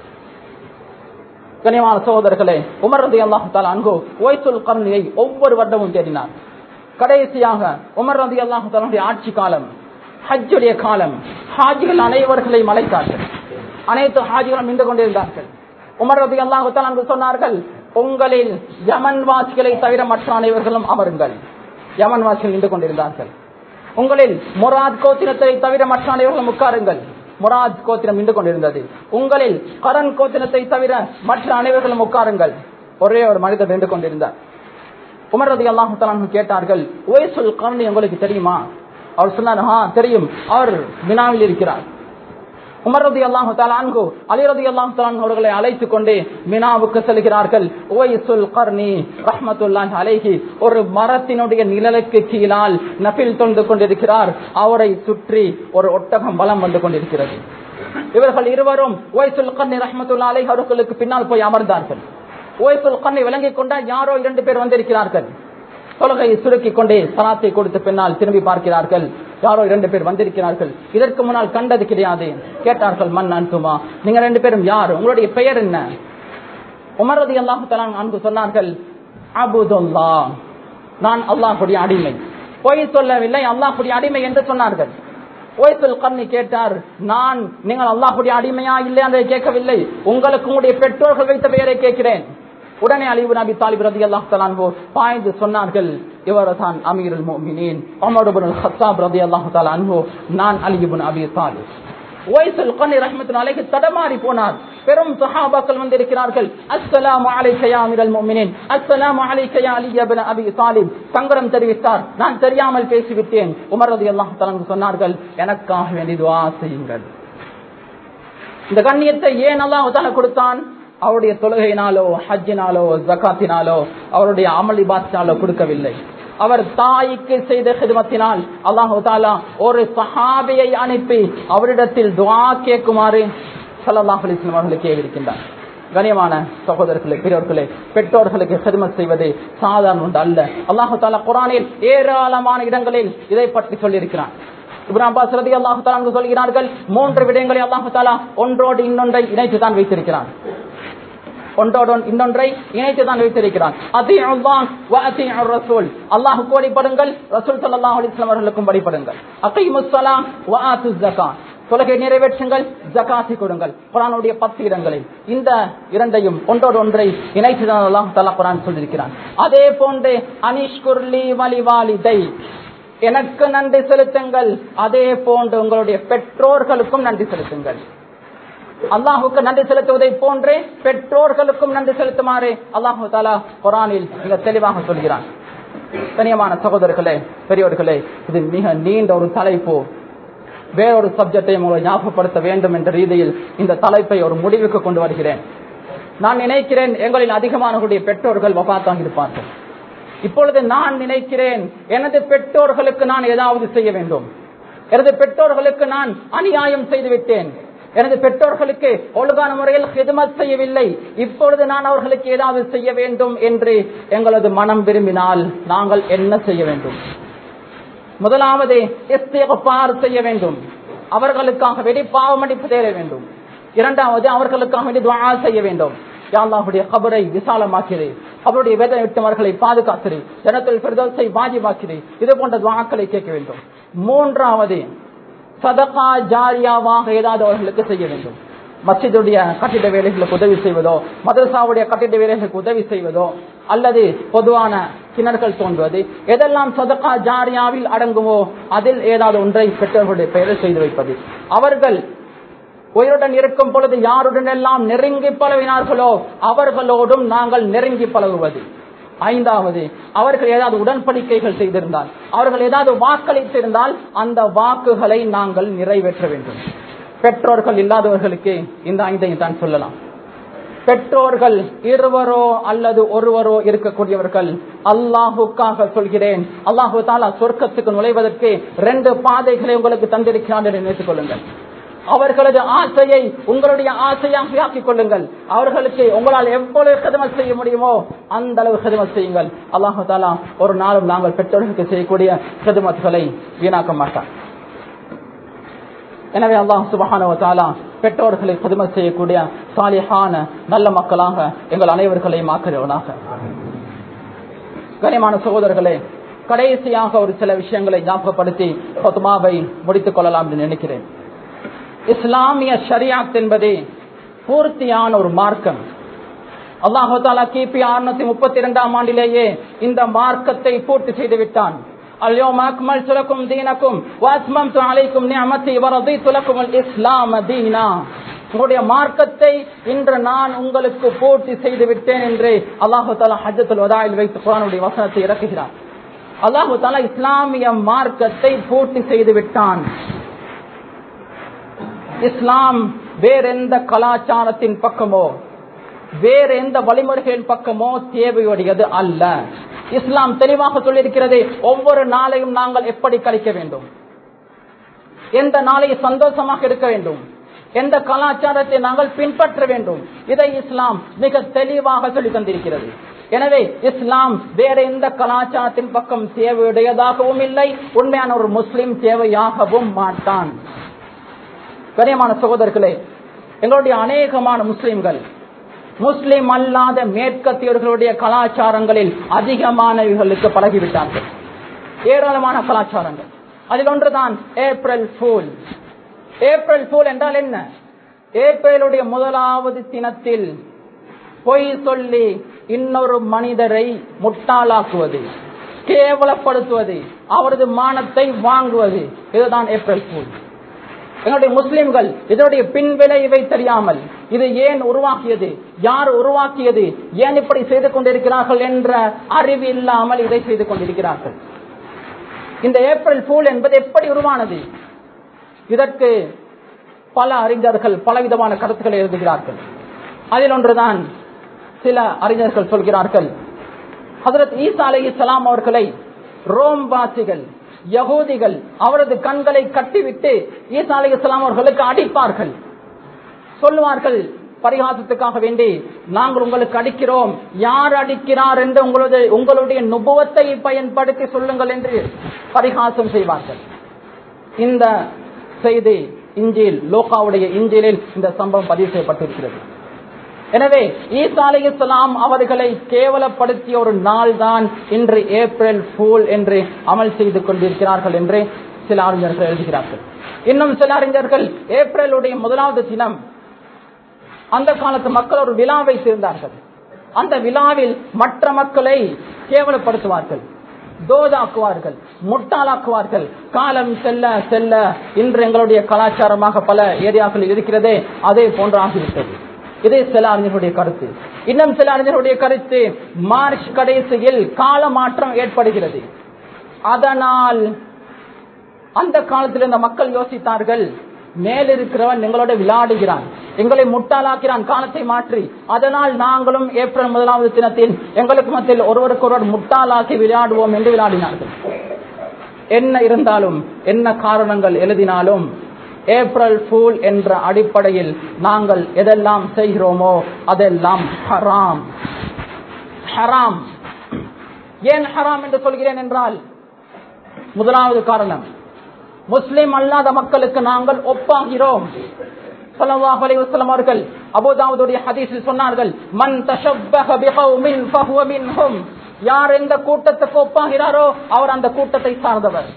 கனிவான சகோதரர்களே உமர் ரதி அல்லாஹு தாலா அன்கோ உவைசுல் கர்ணியை ஒவ்வொரு வருடமும் தேடினார் கடைசியாக உமர் ரதி அல்லாஹு தாலுடைய ஆட்சி காலம் ஹஜ்ஜுடைய காலம் ஹாஜிகள் அனைவர்களையும் அழைத்தார்கள் அனைத்து ஹாஜிகளும் நின்று கொண்டிருந்தார்கள் உமர் ரதி அல்லாஹு தாலா சொன்னார்கள் உங்களில் யமன் வாசிகளை தவிர மற்ற அனைவர்களும் அமருங்கள் யமன் வாசிகள் நின்று கொண்டிருந்தார்கள் உங்களில் முராத் கோத்திரத்தை தவிர மற்ற அனைவர்களும் உட்காருங்கள் முராத் கோத்திரம் நின்று கொண்டிருந்தது உங்களில் கரண் கோத்திரத்தை தவிர மற்ற அனைவர்களும் உட்காருங்கள் ஒரே ஒரு மனிதர் நின்று கொண்டிருந்தார் உமர் ரதி அல்லாஹு கேட்டார்கள் ஓய்சுல் கரணி உங்களுக்கு தெரியுமா அவர் சொன்னார் தெரியும் அவர் வினாவில் இருக்கிறார் உமர் ரதி அல்லாஹு தாலான்கு அலி ரதி அல்லாஹு தாலான் அவர்களை அழைத்துக் கொண்டு மினாவுக்கு செல்கிறார்கள் ஓய்சுல் கர்னி ரஹ்மத்துல்லாஹி அலைஹி ஒரு மரத்தினுடைய நிழலுக்கு கீழால் நபில் தொண்டு கொண்டிருக்கிறார் அவரை சுற்றி ஒரு ஒட்டகம் பலம் வந்து கொண்டிருக்கிறது இவர்கள் இருவரும் ஓய்சுல் கர்னி ரஹ்மத்துல்லா அலைஹி அவர்களுக்கு பின்னால் போய் அமர்ந்தார்கள் ஓய்சுல் கர்னி விளங்கிக் கொண்ட யாரோ இரண்டு பேர் வந்திருக்கிறார்கள் தொழுகையை சுருக்கிக் கொண்டே சலாத்தை கொடுத்த பின்னால் திரும்பி பார்க்கிறார்கள் யாரோ இரண்டு பேர் வந்திருக்கிறார்கள் இதற்கு முன்னால் கண்டது கிடையாது கேட்டார்கள் மண் அன்புமா நீங்க ரெண்டு பேரும் யார் உங்களுடைய பெயர் என்ன உமரதி அல்லாஹு அன்பு சொன்னார்கள் அபுதுல்லா நான் அல்லாஹுடைய அடிமை பொய் சொல்லவில்லை அல்லாஹுடைய அடிமை என்று சொன்னார்கள் ஓய்சுல் கர்ணி கேட்டார் நான் நீங்கள் அல்லாஹுடைய அடிமையா இல்லையா என்று கேட்கவில்லை உங்களுக்கு உங்களுடைய பெற்றோர்கள் வைத்த பெயரை கேட்கிறேன் உடனே அலிபு நபி தாலிப் ரதி அல்லாஹ் தலான்ஹோ பாய்ந்து சொன்னார்கள் இவர் தான் அமீருல் மோமினின் அமருபுல் ஹத்தாப் ரதி அல்லாஹு தாலான்ஹோ நான் அலிபுன் அபி தாலிப் ஓய்சுல் கண்ணி ரஹ்மத்தின் அலைக்கு தடமாறி போனார் பெரும் சஹாபாக்கள் வந்திருக்கிறார்கள் அஸ்ஸலாமு அலைக்க யா அமீரல் முஃமினீன் அஸ்ஸலாமு அலைக்க யா அலி இப்னு அபி தாலிப் சங்கரம் தெரிவித்தார் நான் தெரியாமல் பேசிவிட்டேன் உமர் ரலியல்லாஹு தஆலா சொன்னார்கள் எனக்காக வேண்டி துஆ செய்யுங்கள் இந்த கண்ணியத்தை ஏன் அல்லாஹ் தஆலா கொடுத்தான் அவருடைய தொழுகையினாலோ ஹஜ்ஜினாலோ ஜக்காத்தினாலோ அவருடைய அமல் இபாத்தினாலோ கொடுக்கவில்லை அவர் தாய்க்கு செய்த ஹிதமத்தினால் அல்லாஹு தாலா ஒரு சஹாபியை அனுப்பி அவரிடத்தில் துவா கேட்குமாறு சல்லாஹ் அலிஸ்லாம் அவர்களுக்கு இருக்கின்றார் கனியமான சகோதரர்களே பெரியோர்களே பெற்றோர்களுக்கு ஹிதமத் செய்வது சாதாரண ஒன்று அல்ல அல்லாஹு தாலா குரானில் ஏராளமான இடங்களில் இதை பற்றி சொல்லியிருக்கிறான் இப்ராம் அப்பாஸ் ரதி அல்லாஹு தாலா சொல்கிறார்கள் மூன்று விடயங்களை அல்லாஹு தாலா ஒன்றோடு இன்னொன்றை இணைத்து தான் வைத்திருக்கிறான் ஒன்றோடு இன்னொன்றை இணைத்து தான் வைத்திருக்கிறான் ரசூல் அல்லாஹுக்கு வழிபடுங்கள் ரசூல் சல்லாஹ் அலிஸ்லாம் அவர்களுக்கும் வழிபடுங்கள் அகைமுசலாம் தொலகை நிறைவேற்றுங்கள் ஜகாசி கொடுங்கள் குரானுடைய பத்து இடங்களில் இந்த இரண்டையும் ஒன்றோடு ஒன்றை இணைத்துதான் அல்லாஹ் தலா குரான் சொல்லியிருக்கிறான் அதே போன்று அனிஷ்குர்லி வலிவாலிதை எனக்கு நன்றி செலுத்துங்கள் அதே போன்று உங்களுடைய பெற்றோர்களுக்கும் நன்றி செலுத்துங்கள் அல்லாஹுக்கு நன்றி செலுத்துவதை போன்றே பெற்றோர்களுக்கும் நன்றி செலுத்துமாறு அல்லாஹு தாலா குரானில் மிக தெளிவாக சொல்கிறான் கனியமான சகோதரர்களே பெரியோர்களே இது மிக நீண்ட ஒரு தலைப்பு வேறொரு சப்ஜெக்டை உங்களை ஞாபகப்படுத்த வேண்டும் என்ற ரீதியில் இந்த தலைப்பை ஒரு முடிவுக்கு கொண்டு வருகிறேன் நான் நினைக்கிறேன் எங்களில் அதிகமானவர்களுடைய பெற்றோர்கள் வபாத்தாக இருப்பார்கள் இப்பொழுது நான் நினைக்கிறேன் எனது பெற்றோர்களுக்கு நான் ஏதாவது செய்ய வேண்டும் எனது பெற்றோர்களுக்கு நான் அநியாயம் செய்து விட்டேன் எனது பெற்றோர்களுக்கு ஒழுங்கான முறையில் ஹிதமத் செய்யவில்லை இப்பொழுது நான் அவர்களுக்கு ஏதாவது செய்ய வேண்டும் என்று எங்களது மனம் விரும்பினால் நாங்கள் என்ன செய்ய வேண்டும் முதலாவது இஸ்திகபார் செய்ய வேண்டும் அவர்களுக்காக வேண்டி பாவமடிப்பு தேட வேண்டும் இரண்டாவது அவர்களுக்காக வேண்டி துவா செய்ய வேண்டும் யாழ்லாவுடைய கபரை விசாலமாக்கிறேன் அவருடைய வேதனை விட்டவர்களை பாதுகாக்கிறேன் ஜனத்தில் பிரதோசை வாஜிபாக்கிறேன் இது போன்ற துவாக்களை கேட்க வேண்டும் மூன்றாவது சதகா ஜாரியாவாக ஏதாவது அவர்களுக்கு செய்ய வேண்டும் மஸ்ஜிதுடைய கட்டிட வேலைகளுக்கு உதவி செய்வதோ மதரசாவுடைய கட்டிட வேலைகளுக்கு உதவி செய்வதோ அல்லது பொதுவான கிணறுகள் தோன்றுவது எதெல்லாம் சதகா ஜாரியாவில் அடங்குமோ அதில் ஏதாவது ஒன்றை பெற்றோர்களுடைய பெயரில் செய்து வைப்பது அவர்கள் உயிருடன் இருக்கும் பொழுது யாருடன் எல்லாம் நெருங்கி பழவினார்களோ அவர்களோடும் நாங்கள் நெருங்கி பழகுவது ஐந்தாவது அவர்கள் ஏதாவது உடன்படிக்கைகள் செய்திருந்தால் அவர்கள் ஏதாவது வாக்களித்திருந்தால் அந்த வாக்குகளை நாங்கள் நிறைவேற்ற வேண்டும் பெற்றோர்கள் இல்லாதவர்களுக்கு இந்த ஐந்தையும் தான் சொல்லலாம் பெற்றோர்கள் இருவரோ அல்லது ஒருவரோ இருக்கக்கூடியவர்கள் அல்லாஹுக்காக சொல்கிறேன் அல்லாஹு தாலா சொர்க்கத்துக்கு நுழைவதற்கு ரெண்டு பாதைகளை உங்களுக்கு தந்திருக்கிறான் என்று நினைத்துக் கொள்ளுங்கள் அவர்களது ஆசையை உங்களுடைய ஆசையாக ஆக்கிக் கொள்ளுங்கள் அவர்களுக்கு உங்களால் எவ்வளவு கதமத் செய்ய முடியுமோ அந்த அளவு கதமத் செய்யுங்கள் அல்லாஹு தாலா ஒரு நாளும் நாங்கள் பெற்றோர்களுக்கு செய்யக்கூடிய கதமத்துகளை வீணாக்க மாட்டான் எனவே அல்லாஹ் சுபஹான தாலா பெற்றோர்களை கதமத் செய்யக்கூடிய சாலிஹான நல்ல மக்களாக எங்கள் அனைவர்களையும் ஆக்கிறவனாக கனிமான சகோதரர்களே கடைசியாக ஒரு சில விஷயங்களை ஞாபகப்படுத்தி பத்மாவை முடித்துக் கொள்ளலாம் என்று நினைக்கிறேன் இஸ்லாமிய ஷரியாத் என்பது பூர்த்தியான ஒரு மார்க்கம் அல்லாஹு தாலா கிபி அறுநூத்தி முப்பத்தி இரண்டாம் ஆண்டிலேயே இந்த மார்க்கத்தை பூர்த்தி செய்து விட்டான் اليوم أكملت لكم دينكم وأتممت عليكم نعمتي ورضيت لكم الإسلام دينا உங்களுடைய மார்க்கத்தை இன்று நான் உங்களுக்கு பூர்த்தி செய்து விட்டேன் என்று அல்லாஹு தாலா ஹஜத்துல் வதாயில் வைத்து குரானுடைய வசனத்தை இறக்குகிறார் அல்லாஹு தாலா இஸ்லாமிய மார்க்கத்தை பூர்த்தி செய்து விட்டான் இஸ்லாம் வேறெந்த கலாச்சாரத்தின் பக்கமோ வேற எந்த வழிமுறைகளின் பக்கமோ தேவையுடையது அல்ல இஸ்லாம் தெளிவாக சொல்லியிருக்கிறது ஒவ்வொரு நாளையும் நாங்கள் எப்படி கழிக்க வேண்டும் எந்த நாளை சந்தோஷமாக இருக்க வேண்டும் எந்த கலாச்சாரத்தை நாங்கள் பின்பற்ற வேண்டும் இதை இஸ்லாம் மிக தெளிவாக சொல்லி தந்திருக்கிறது எனவே இஸ்லாம் வேற எந்த கலாச்சாரத்தின் பக்கம் தேவையுடையதாகவும் இல்லை உண்மையான ஒரு முஸ்லிம் தேவையாகவும் மாட்டான் கரியமான சகோதரர்களே எங்களுடைய அநேகமான முஸ்லிம்கள் முஸ்லிம் அல்லாத மேற்கத்தியர்களுடைய கலாச்சாரங்களில் அதிகமானவர்களுக்கு பழகிவிட்டார்கள் ஏராளமான கலாச்சாரங்கள் அதில் ஒன்றுதான் ஏப்ரல் ஃபூல் ஏப்ரல் ஃபூல் என்றால் என்ன ஏப்ரலுடைய முதலாவது தினத்தில் பொய் சொல்லி இன்னொரு மனிதரை முட்டாளாக்குவது கேவலப்படுத்துவது அவரது மானத்தை வாங்குவது இதுதான் ஏப்ரல் ஃபூல் என்னுடைய முஸ்லிம்கள் இதனுடைய பின்விளைவை தெரியாமல் இது ஏன் உருவாக்கியது யார் உருவாக்கியது ஏன் இப்படி செய்து கொண்டிருக்கிறார்கள் என்ற அறிவு இல்லாமல் இதை செய்து கொண்டிருக்கிறார்கள் இந்த ஏப்ரல் பூல் என்பது எப்படி உருவானது இதற்கு பல அறிஞர்கள் பலவிதமான கருத்துக்களை எழுதுகிறார்கள் அதில் ஒன்றுதான் சில அறிஞர்கள் சொல்கிறார்கள் ஹசரத் ஈசா அலி இஸ்லாம் அவர்களை ரோம் வாசிகள் யகூதிகள் அவரது கண்களை கட்டிவிட்டு ஈசா அலி இஸ்லாம் அவர்களுக்கு அடிப்பார்கள் சொல்லுவார்கள் பரிகாசத்துக்காக வேண்டி நாங்கள் உங்களுக்கு அடிக்கிறோம் யார் அடிக்கிறார் என்று உங்களது உங்களுடைய நுபவத்தை பயன்படுத்தி சொல்லுங்கள் என்று பரிகாசம் செய்வார்கள் இந்த செய்தி இஞ்சில் லோகாவுடைய இஞ்சிலில் இந்த சம்பவம் பதிவு செய்யப்பட்டிருக்கிறது எனவே ஈசா அலி இஸ்லாம் அவர்களை கேவலப்படுத்திய ஒரு நாள் தான் இன்று ஏப்ரல் ஃபூல் என்று அமல் செய்து கொண்டிருக்கிறார்கள் என்று சில அறிஞர்கள் எழுதுகிறார்கள் இன்னும் சில அறிஞர்கள் ஏப்ரலுடைய முதலாவது தினம் அந்த காலத்து மக்கள் ஒரு விழா வைத்திருந்தார்கள் அந்த விழாவில் மற்ற மக்களை கேவலப்படுத்துவார்கள் தோதாக்குவார்கள் முட்டாளாக்குவார்கள் காலம் செல்ல செல்ல இன்று எங்களுடைய கலாச்சாரமாக பல ஏரியாக்களில் இருக்கிறதே அதே போன்று ஆகிவிட்டது இதே சில அறிஞர்களுடைய கருத்து இன்னும் சில அறிஞர்களுடைய கருத்து மார்ச் கடைசியில் கால மாற்றம் ஏற்படுகிறது அதனால் அந்த காலத்தில் இருந்த மக்கள் யோசித்தார்கள் மேலிருக்கிறவன் எங்களோட விளையாடுகிறான் எங்களை முட்டாளாக்கிறான் காலத்தை மாற்றி அதனால் நாங்களும் ஏப்ரல் முதலாவது தினத்தில் எங்களுக்கு மத்தியில் ஒருவருக்கொருவர் முட்டாளாக்கி விளையாடுவோம் என்று விளையாடினார்கள் என்ன இருந்தாலும் என்ன காரணங்கள் எழுதினாலும் ஏப்ரல் ஃபூல் என்ற அடிப்படையில் நாங்கள் எதெல்லாம் செய்கிறோமோ அதெல்லாம் ஹராம் ஹராம் ஏன் ஹராம் என்று சொல்கிறேன் என்றால் முதலாவது காரணம் முஸ்லிம் அல்லாத மக்களுக்கு நாங்கள் ஒப்பாகிறோம் ஸல்லல்லாஹு அலைஹி வஸல்லம் அவர்கள் அபூதாவுடைய ஹதீஸில் சொன்னார்கள் மன் தஷப்பஹ பிகௌமின் ஃபஹுவ மின்ஹும் யார் எந்த கூட்டத்துக்கு ஒப்பாகிறாரோ அவர் அந்த கூட்டத்தை சார்ந்தவர்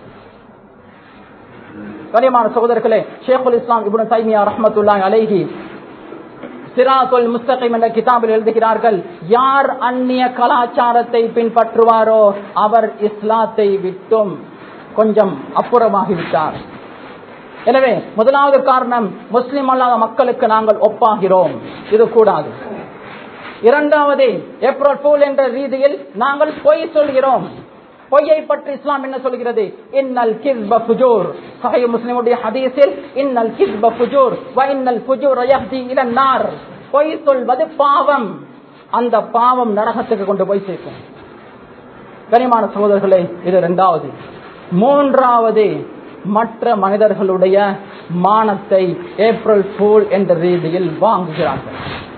கனியமான சகோதரர்களே ஷேகுல் இஸ்லாம் இப்னு தைமியா ரஹ்மத்துல்லாஹி அலைஹி சிராத்துல் முஸ்தகிம் என்ற கிதாபில் எழுதுகிறார்கள் யார் அந்நிய கலாச்சாரத்தை பின்பற்றுவாரோ அவர் இஸ்லாத்தை விட்டும் கொஞ்சம் அப்புறமாகிவிட்டார் எனவே முதலாவது காரணம் முஸ்லிம் அல்லாத மக்களுக்கு நாங்கள் ஒப்பாகிறோம் இது கூடாது இரண்டாவது ஏப்ரல் போல் என்ற ரீதியில் நாங்கள் பொய் சொல்கிறோம் பொய்யை பற்றி இஸ்லாம் என்ன சொல்கிறது இன்னல் கிஸ்ப ஃபுஜூர் சஹீஹ் முஸ்லிமுடைய ஹதீஸில் இன்னல் கிஸ்ப ஃபுஜூர் வ இன்னல் ஃபுஜூர் யஹ்தி இல நார் பொய் சொல்வது பாவம் அந்த பாவம் நரகத்துக்கு கொண்டு போய் சேர்க்கும் கனிமான சகோதரர்களே இது இரண்டாவது மூன்றாவது மற்ற மனிதர்களுடைய மானத்தை ஏப்ரல் ஃபூல் என்ற ரீதியில் வாங்குகிறார்கள்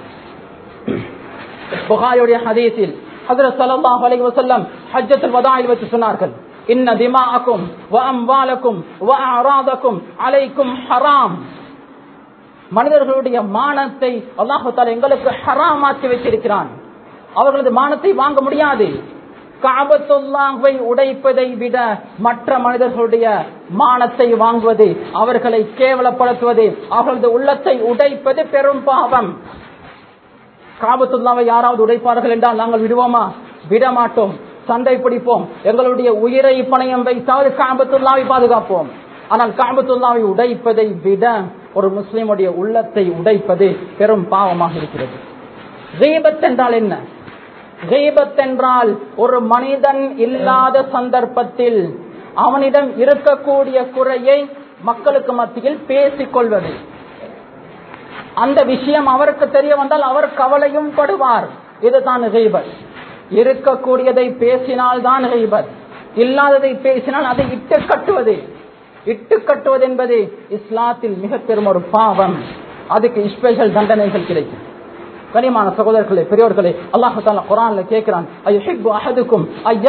புகாரியுடைய ஹதீஸில் ஹஜரத் ஸல்லல்லாஹு அலைஹி வஸல்லம் ஹஜ்ஜத்துல் வதாயில் வச்சு சொன்னார்கள் இன்ன திமாஅக்கும் வ அம்வாலக்கும் வ அராதக்கும் அலைக்கும் ஹராம் மனிதர்களுடைய மானத்தை அல்லாஹு தஆலா எங்களுக்கு ஹராமாக்கி வச்சிருக்கிறான் அவர்களது மானத்தை வாங்க முடியாது காபத்துல்லாஹை உடைப்பதை விட மற்ற மனிதர்களுடைய மானத்தை வாங்குவது அவர்களை கேவலப்படுத்துவது அவர்களது உள்ளத்தை உடைப்பது பெரும் பாவம் காபத்துல்லாவை யாராவது உடைப்பார்கள் என்றால் நாங்கள் விடுவோமா விட மாட்டோம் சண்டை பிடிப்போம் எங்களுடைய உயிரை பணயம் வைத்தாவது காபத்துல்லாவை பாதுகாப்போம் ஆனால் காபத்துல்லாவை உடைப்பதை விட ஒரு முஸ்லிமுடைய உள்ளத்தை உடைப்பது பெரும் பாவமாக இருக்கிறது கீபத் என்றால் என்ன கீபத் என்றால் ஒரு மனிதன் இல்லாத சந்தர்ப்பத்தில் அவனிடம் இருக்கக்கூடிய குறையை மக்களுக்கு மத்தியில் பேசிக் கொள்வது அந்த விஷயம் அவருக்கு தெரிய வந்தால் அவர் கவலையும் படுவார் இதுதான் ஹெய்பத் இருக்கக்கூடியதை பேசினால் தான் ஹெய்பத் இல்லாததை பேசினால் அதை இட்டு கட்டுவது இட்டு கட்டுவது என்பது இஸ்லாத்தில் மிக பெரும் ஒரு பாவம் அதுக்கு ஸ்பெஷல் தண்டனைகள் கிடைக்கும் கனிமான சகோதரர்களே பெரியோர்களே அல்லாஹு தாலா குரான்ல கேட்கிறான் அஹதுக்கும்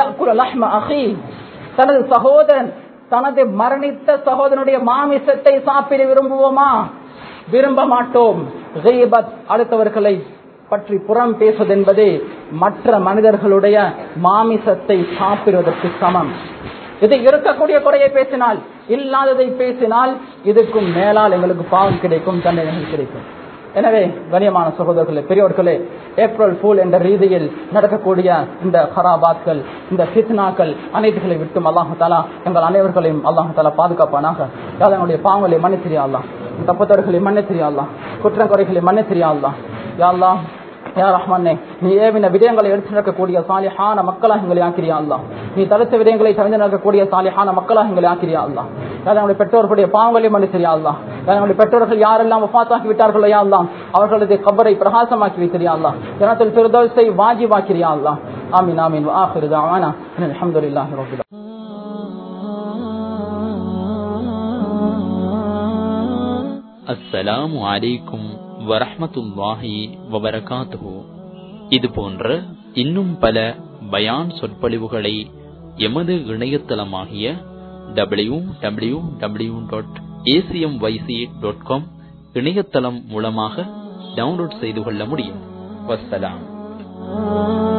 தனது சகோதரன் தனது மரணித்த சகோதரனுடைய மாமிசத்தை சாப்பிட விரும்புவோமா விரும்ப மாட்டோம் அடுத்தவர்களை பற்றி புறம் பேசுவது என்பது மற்ற மனிதர்களுடைய மாமிசத்தை சாப்பிடுவதற்கு சமம் இது இருக்கக்கூடிய குறையை பேசினால் இல்லாததை பேசினால் இதுக்கும் மேலால் எங்களுக்கு பாவம் கிடைக்கும் தண்டனைகள் கிடைக்கும் எனவே கனியமான சகோதரர்களே பெரியோர்களே ஏப்ரல் ஃபூல் என்ற ரீதியில் நடக்கக்கூடிய இந்த ஹராபாத்கள் இந்த ஃபித்னாக்கள் அனைத்துகளை விட்டும் அல்லாஹு தாலா எங்கள் அனைவர்களையும் அல்லாஹு தாலா பாதுகாப்பானாக யாதனுடைய பாவங்களை மன்னித்திரியா தப்புத்தவர்களை மன்னித்திரியா குற்றம் குறைகளை மன்னித்திரியா யாழ்லா யா ரஹ்மானே நீ ஏவின விடயங்களை எடுத்து நடக்கக்கூடிய சாலிஹான மக்களாக எங்களை ஆக்கிரியா அல்லா நீ தடுத்த விடயங்களை தவிர்த்து நடக்கக்கூடிய சாலிஹான மக்களாக எங்களை ஆக்கிரியா அல்லா நம்முடைய பெற்றோர்களுடைய பாவங்களை மன்னிச்சிரியா அல்லா நம்முடைய பெற்றோர்கள் யாரெல்லாம் வஃத்தாக்கி விட்டார்களோ யா அல்லா அவர்களது கபரை பிரகாசமாக்கி வைத்திரியா அல்லா ஜனத்தில் பிரதோசை வாஜிபாக்கிரியா அல்லா ஆமீன் ஆமீன் ஆஹிரு தாவானா அல்ஹம்துலில்லாஹி ரப்பில் அஸ்ஸலாமு அலைக்கும் வரஹ்மத்துல்லாஹி வபரகாத்துஹு இது போன்ற இன்னும் பல பயான் சொற்பொழிவுகளை எமது இணையதளமாகிய W W W dot ACM YC dot com இணையதளம் மூலமாக டவுன்லோட் செய்து கொள்ள முடியும் வசலாம்